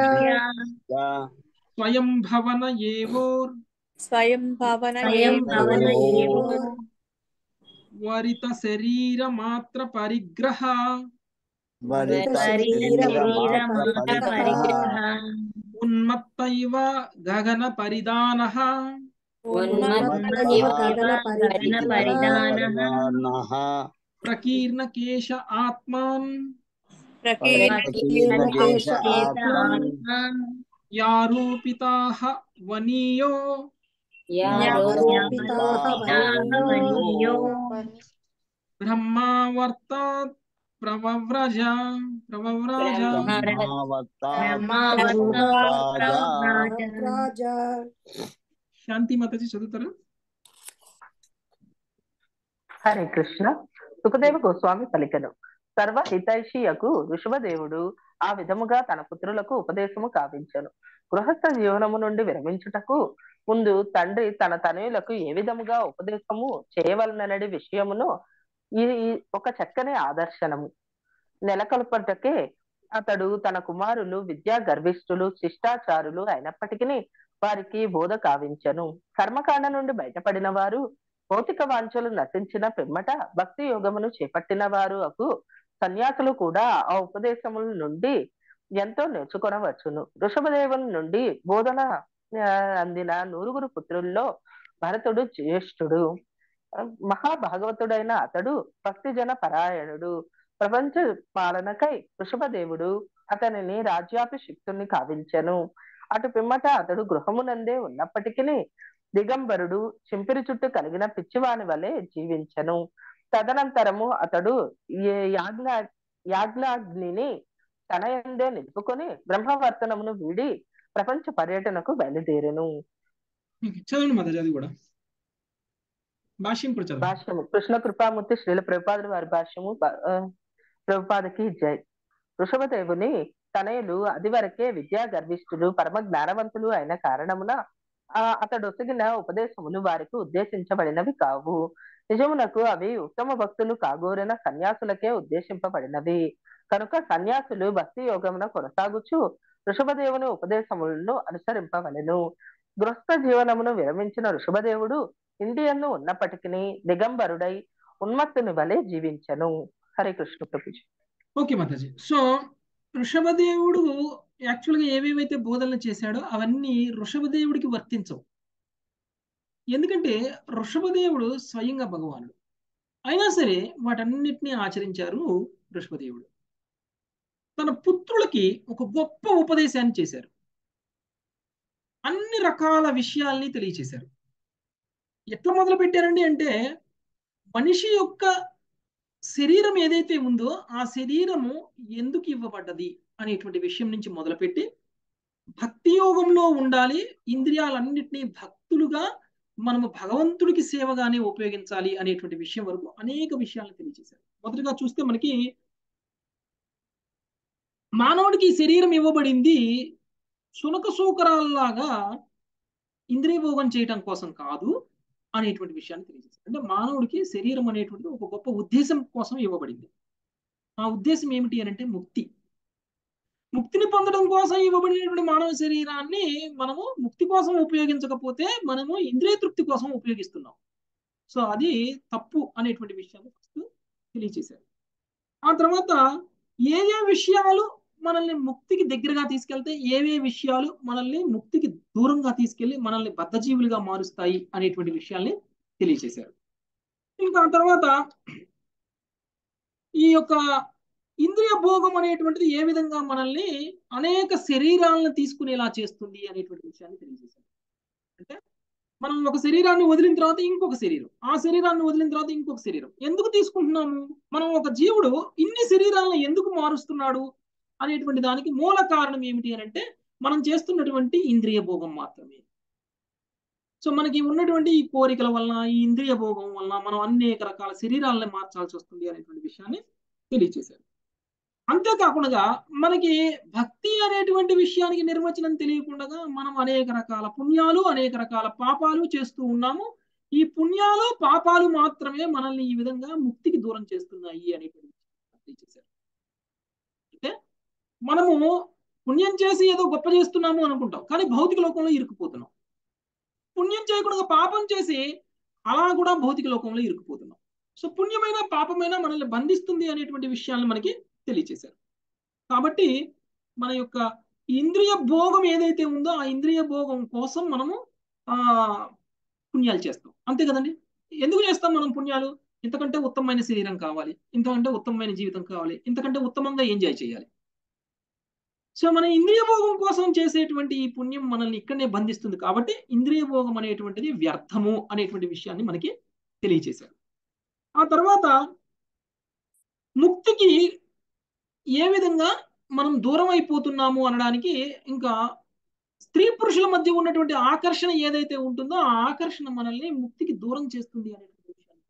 స్వయం భవన ఏవోర్ స్వయం భావన స్వయం భవన ఏవో వరిత శరీర మాత్ర పరిగ్రహ ఉన్మత్తైవ గగన పరిదాన ప్రకీర్ణ కేశ ఆత్మాన్ యారూపితా వనీయో బ్రహ్మావర్తాత్ ప్రవవ్రజ ప్రవవ్రజ శాంతి మాతాజీ చదువుతారా హరే కృష్ణ సుఖదేవ గోస్వామి పలికెను సర్వ హితైషియకు ఋషభదేవుడు ఆ విధముగా తన పుత్రులకు ఉపదేశము కావించను గృహస్థ జీవనము నుండి విరమించుటకు ముందు తండ్రి తన తనయులకు ఏ విధముగా ఉపదేశము చేయవలననడి విషయమును ఇది ఒక చక్కని ఆదర్శనము నెలకొల్పటకే అతడు తన కుమారులు విద్యా గర్విష్ఠులు శిష్టాచారులు అయినప్పటికీ వారికి బోధ కావించను కర్మకాండ నుండి బయటపడిన వారు భౌతిక వాంఛలు నశించిన పిమ్మట భక్తి యోగమును చేపట్టిన వారు అకు సన్యాసులు కూడా ఆ ఉపదేశముల నుండి ఎంతో నేర్చుకొనవచ్చును వృషభదేవుని నుండి బోధన ఆ, అందిన నూరుగురు పుత్రుల్లో భరతుడు జ్యేష్ఠుడు మహాభాగవతుడైన అతడు భక్తిజన పరాయణుడు ప్రపంచ పాలనకై వృషభదేవుడు అతనిని రాజ్యాభిషిక్తుని కావించెను అటు పిమ్మట అతడు గృహమునందే ఉన్నప్పటికీ దిగంబరుడు చింపిరి చుట్టూ కలిగిన పిచ్చివాని వలె జీవించెను తదనంతరము అతడు ఏ యాజ్ఞ యాజ్ఞాగ్నిని తన యందే నిలుపుకొని బ్రహ్మవర్తనమును వీడి ప్రపంచ పర్యటనకు బయలుదేరెను చదవండి మాతాజీ అది కూడా భాష్యం కూడా చదవండి భాష్యము కృష్ణ కృపామూర్తి శ్రీల ప్రభుపాదుల వారి భాష్యము బ- ఆ, ప్రభుపాదకి జై వృషభదేవుని తనయులు అది వరకే విద్యా గర్విష్ఠులు పరమ జ్ఞానవంతులు అయిన కారణమున ఆ అతడు ఒసగిన ఉపదేశములు వారికి ఉద్దేశించబడినవి కావు నిజమునకు అవి ఉత్తమ భక్తులు కాగోరిన సన్యాసులకే ఉద్దేశింపబడినవి కనుక సన్యాసులు భక్తి యోగమున కొనసాగుచు వృషభదేవుని ఉపదేశములను అనుసరింపవలెను గృహస్థ జీవనమును విరమించిన వృషభదేవుడు ఇండియన్ను ఉన్నప్పటికీ దిగంబరుడై ఉన్మత్తుని వలె జీవించను హరే కృష్ణ ప్రభుజీ ఓకే మాతాజీ సో వృషభదేవుడు యాక్చువల్గా ఏవేవైతే బోధనలు చేశాడో అవన్నీ వృషభదేవుడికి వర్తించవు ఎందుకంటే వృషభదేవుడు స్వయంగా భగవానుడు అయినా సరే వాటన్నిటినీ ఆచరించారు వృషభదేవుడు తన పుత్రులకి ఒక గొప్ప ఉపదేశాన్ని చేశారు అన్ని రకాల విషయాల్ని తెలియచేశారు ఎట్లా మొదలు పెట్టారండి అంటే మనిషి యొక్క శరీరం ఏదైతే ఉందో ఆ శరీరము ఎందుకు ఇవ్వబడ్డది అనేటువంటి విషయం నుంచి మొదలుపెట్టి భక్తి యోగంలో ఉండాలి ఇంద్రియాలన్నింటినీ భక్తులుగా మనము భగవంతుడికి సేవగానే ఉపయోగించాలి అనేటువంటి విషయం వరకు అనేక విషయాలను తెలియజేశారు మొదటగా చూస్తే మనకి మానవుడికి ఈ శరీరం ఇవ్వబడింది సునక సూకరాల్లాగా ఇంద్రియ భోగం చేయటం కోసం కాదు అనేటువంటి విషయాన్ని తెలియజేశారు అంటే మానవుడికి శరీరం అనేటువంటిది ఒక గొప్ప ఉద్దేశం కోసం ఇవ్వబడింది ఆ ఉద్దేశం ఏమిటి అని అంటే ముక్తి ముక్తిని పొందడం కోసం ఇవ్వబడినటువంటి మానవ శరీరాన్ని మనము ముక్తి కోసం ఉపయోగించకపోతే మనము ఇంద్రియ తృప్తి కోసం ఉపయోగిస్తున్నాం సో అది తప్పు అనేటువంటి విషయాన్ని ఫస్ట్ తెలియచేశారు ఆ తర్వాత ఏ ఏ విషయాలు మనల్ని ముక్తికి దగ్గరగా తీసుకెళ్తే ఏవే విషయాలు మనల్ని ముక్తికి దూరంగా తీసుకెళ్లి మనల్ని బద్ధజీవులుగా మారుస్తాయి అనేటువంటి విషయాల్ని తెలియచేశారు ఇంకా ఆ తర్వాత ఈ యొక్క ఇంద్రియ భోగం అనేటువంటిది ఏ విధంగా మనల్ని అనేక శరీరాలను తీసుకునేలా చేస్తుంది అనేటువంటి విషయాన్ని తెలియజేశారు అంటే మనం ఒక శరీరాన్ని వదిలిన తర్వాత ఇంకొక శరీరం ఆ శరీరాన్ని వదిలిన తర్వాత ఇంకొక శరీరం ఎందుకు తీసుకుంటున్నాము మనం ఒక జీవుడు ఇన్ని శరీరాలను ఎందుకు మారుస్తున్నాడు అనేటువంటి దానికి మూల కారణం ఏమిటి అని అంటే మనం చేస్తున్నటువంటి ఇంద్రియ భోగం మాత్రమే సో మనకి ఉన్నటువంటి ఈ కోరికల వలన ఈ ఇంద్రియ భోగం వలన మనం అనేక రకాల శరీరాలను మార్చాల్సి వస్తుంది అనేటువంటి విషయాన్ని తెలియచేశారు అంతేకాకుండా మనకి భక్తి అనేటువంటి విషయానికి నిర్వచనం తెలియకుండా మనం అనేక రకాల పుణ్యాలు అనేక రకాల పాపాలు చేస్తూ ఉన్నాము ఈ పుణ్యాలు పాపాలు మాత్రమే మనల్ని ఈ విధంగా ముక్తికి దూరం చేస్తున్నాయి అనేటువంటి తెలియచేశారు అంటే మనము పుణ్యం చేసి ఏదో గొప్ప చేస్తున్నాము అనుకుంటాం కానీ భౌతిక లోకంలో ఇరుక్కుపోతున్నాం పుణ్యం చేయకుండా పాపం చేసి అలా కూడా భౌతిక లోకంలో ఇరుక్కుపోతున్నాం సో పుణ్యమైన పాపమైన మనల్ని బంధిస్తుంది అనేటువంటి విషయాలను మనకి తెలియచేశారు కాబట్టి మన యొక్క ఇంద్రియ భోగం ఏదైతే ఉందో ఆ ఇంద్రియ భోగం కోసం మనము ఆ పుణ్యాలు చేస్తాం అంతే కదండి ఎందుకు చేస్తాం మనం పుణ్యాలు ఇంతకంటే ఉత్తమమైన శరీరం కావాలి ఇంతకంటే ఉత్తమమైన జీవితం కావాలి ఇంతకంటే ఉత్తమంగా ఎంజాయ్ చేయాలి సో మన ఇంద్రియ భోగం కోసం చేసేటువంటి ఈ పుణ్యం మనల్ని ఇక్కడనే బంధిస్తుంది కాబట్టి ఇంద్రియ భోగం అనేటువంటిది వ్యర్థము అనేటువంటి విషయాన్ని మనకి తెలియచేశారు ఆ తర్వాత ముక్తికి ఏ విధంగా మనం దూరం అయిపోతున్నాము అనడానికి ఇంకా స్త్రీ పురుషుల మధ్య ఉన్నటువంటి ఆకర్షణ ఏదైతే ఉంటుందో ఆ ఆకర్షణ మనల్ని ముక్తికి దూరం చేస్తుంది అనేటువంటి విషయాన్ని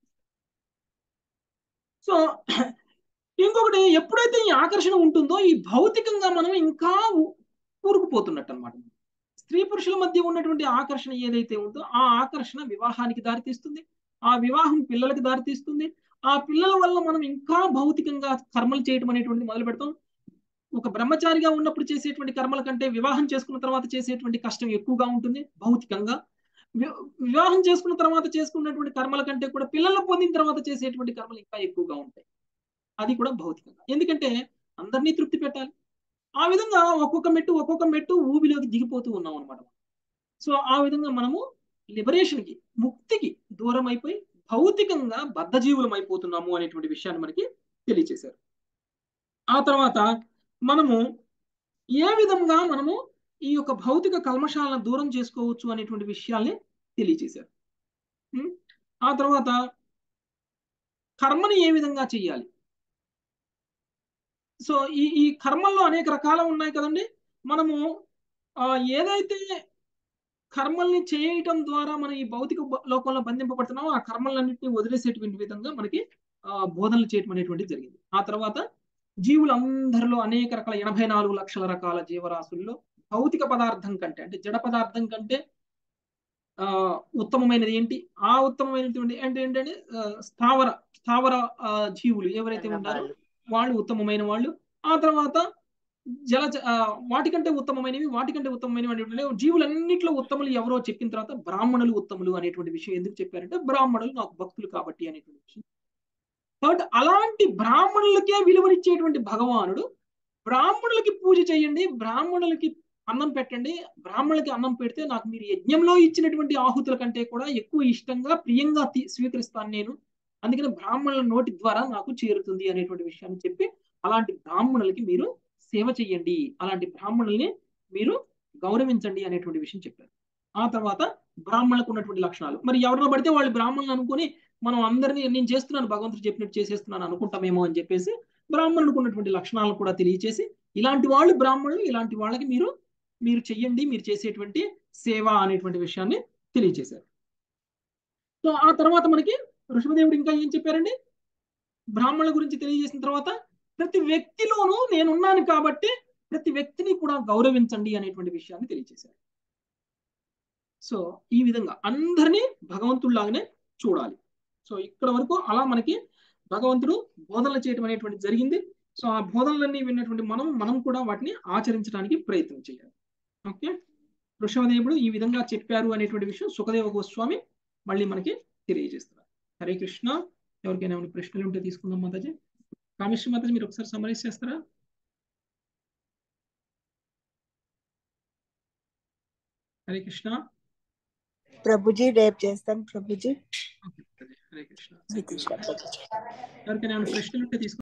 సో ఇంకొకటి ఎప్పుడైతే ఈ ఆకర్షణ ఉంటుందో ఈ భౌతికంగా మనం ఇంకా కూరుకుపోతున్నట్టు అనమాట స్త్రీ పురుషుల మధ్య ఉన్నటువంటి ఆకర్షణ ఏదైతే ఉందో ఆ ఆకర్షణ వివాహానికి దారితీస్తుంది ఆ వివాహం పిల్లలకి దారితీస్తుంది ఆ పిల్లల వల్ల మనం ఇంకా భౌతికంగా కర్మలు చేయటం అనేటువంటిది మొదలు పెడతాం ఒక బ్రహ్మచారిగా ఉన్నప్పుడు చేసేటువంటి కర్మల కంటే వివాహం చేసుకున్న తర్వాత చేసేటువంటి కష్టం ఎక్కువగా ఉంటుంది భౌతికంగా వివాహం చేసుకున్న తర్వాత చేసుకున్నటువంటి కర్మల కంటే కూడా పిల్లలు పొందిన తర్వాత చేసేటువంటి కర్మలు ఇంకా ఎక్కువగా ఉంటాయి అది కూడా భౌతికంగా ఎందుకంటే అందరినీ తృప్తి పెట్టాలి ఆ విధంగా ఒక్కొక్క మెట్టు ఒక్కొక్క మెట్టు ఊబిలోకి దిగిపోతూ ఉన్నాం అనమాట సో ఆ విధంగా మనము లిబరేషన్కి ముక్తికి దూరం అయిపోయి భౌతికంగా బద్ధజీవులం అయిపోతున్నాము అనేటువంటి విషయాన్ని మనకి తెలియచేశారు ఆ తర్వాత మనము ఏ విధంగా మనము ఈ యొక్క భౌతిక కల్మషాలను దూరం చేసుకోవచ్చు అనేటువంటి విషయాల్ని తెలియచేశారు ఆ తర్వాత కర్మని ఏ విధంగా చెయ్యాలి సో ఈ ఈ కర్మల్లో అనేక రకాలు ఉన్నాయి కదండి మనము ఏదైతే కర్మల్ని చేయటం ద్వారా మనం ఈ భౌతిక లోకంలో బంధింపబడుతున్నామో ఆ కర్మలన్నింటినీ వదిలేసేటువంటి విధంగా మనకి బోధనలు చేయటం అనేటువంటిది జరిగింది ఆ తర్వాత జీవులందరిలో అనేక రకాల ఎనభై నాలుగు లక్షల రకాల జీవరాశుల్లో భౌతిక పదార్థం కంటే అంటే జడ పదార్థం కంటే ఆ ఉత్తమమైనది ఏంటి ఆ ఉత్తమమైనటువంటి అంటే ఏంటంటే స్థావర స్థావర జీవులు ఎవరైతే ఉన్నారో వాళ్ళు ఉత్తమమైన వాళ్ళు ఆ తర్వాత జల వాటికంటే ఉత్తమమైనవి వాటికంటే ఉత్తమమైనవి జీవులన్నింటిలో ఉత్తములు ఎవరో చెప్పిన తర్వాత బ్రాహ్మణులు ఉత్తములు అనేటువంటి విషయం ఎందుకు చెప్పారంటే బ్రాహ్మణులు నాకు భక్తులు కాబట్టి అనేటువంటి విషయం కాబట్టి అలాంటి బ్రాహ్మణులకే విలువనిచ్చేటువంటి భగవానుడు బ్రాహ్మణులకి పూజ చేయండి బ్రాహ్మణులకి అన్నం పెట్టండి బ్రాహ్మణులకి అన్నం పెడితే నాకు మీరు యజ్ఞంలో ఇచ్చినటువంటి ఆహుతుల కంటే కూడా ఎక్కువ ఇష్టంగా ప్రియంగా స్వీకరిస్తాను నేను అందుకని బ్రాహ్మణుల నోటి ద్వారా నాకు చేరుతుంది అనేటువంటి విషయాన్ని చెప్పి అలాంటి బ్రాహ్మణులకి మీరు సేవ చెయ్యండి అలాంటి బ్రాహ్మణుల్ని మీరు గౌరవించండి అనేటువంటి విషయం చెప్పారు ఆ తర్వాత బ్రాహ్మణులకు ఉన్నటువంటి లక్షణాలు మరి ఎవరినో పడితే వాళ్ళు బ్రాహ్మణులు అనుకుని మనం అందరినీ నేను చేస్తున్నాను భగవంతుడు చెప్పినట్టు చేసేస్తున్నాను అనుకుంటామేమో అని చెప్పేసి బ్రాహ్మణులకు ఉన్నటువంటి లక్షణాలను కూడా తెలియచేసి ఇలాంటి వాళ్ళు బ్రాహ్మణులు ఇలాంటి వాళ్ళకి మీరు మీరు చెయ్యండి మీరు చేసేటువంటి సేవ అనేటువంటి విషయాన్ని తెలియచేశారు సో ఆ తర్వాత మనకి ఋషభదేవుడు ఇంకా ఏం చెప్పారండి బ్రాహ్మణుల గురించి తెలియజేసిన తర్వాత ప్రతి వ్యక్తిలోనూ నేనున్నాను కాబట్టి ప్రతి వ్యక్తిని కూడా గౌరవించండి అనేటువంటి విషయాన్ని తెలియజేశారు సో ఈ విధంగా అందరినీ భగవంతుడిలాగానే చూడాలి సో ఇక్కడ వరకు అలా మనకి భగవంతుడు బోధనలు చేయడం అనేటువంటి జరిగింది సో ఆ బోధనలన్నీ విన్నటువంటి మనం మనం కూడా వాటిని ఆచరించడానికి ప్రయత్నం చేయాలి ఓకే వృషభదేవుడు ఈ విధంగా చెప్పారు అనేటువంటి విషయం సుఖదేవ గోస్వామి మళ్ళీ మనకి తెలియజేస్తున్నారు హరే కృష్ణ ఎవరికైనా ఏమైనా ప్రశ్నలు ఉంటే తీసుకుందాం మాతాజీ కామేశ్వర మాతాజీ మీరు ఒకసారి సమరైజ్ చేస్తారా హరే కృష్ణ ప్రభుజీ రేపు చేస్తాం ప్రభుజీ హరే కృష్ణ శ్రీ కృష్ణ ప్రభుజీ ఎవరికైనా ఏమైనా ప్రశ్నలు ఉంటే తీసుకుందాం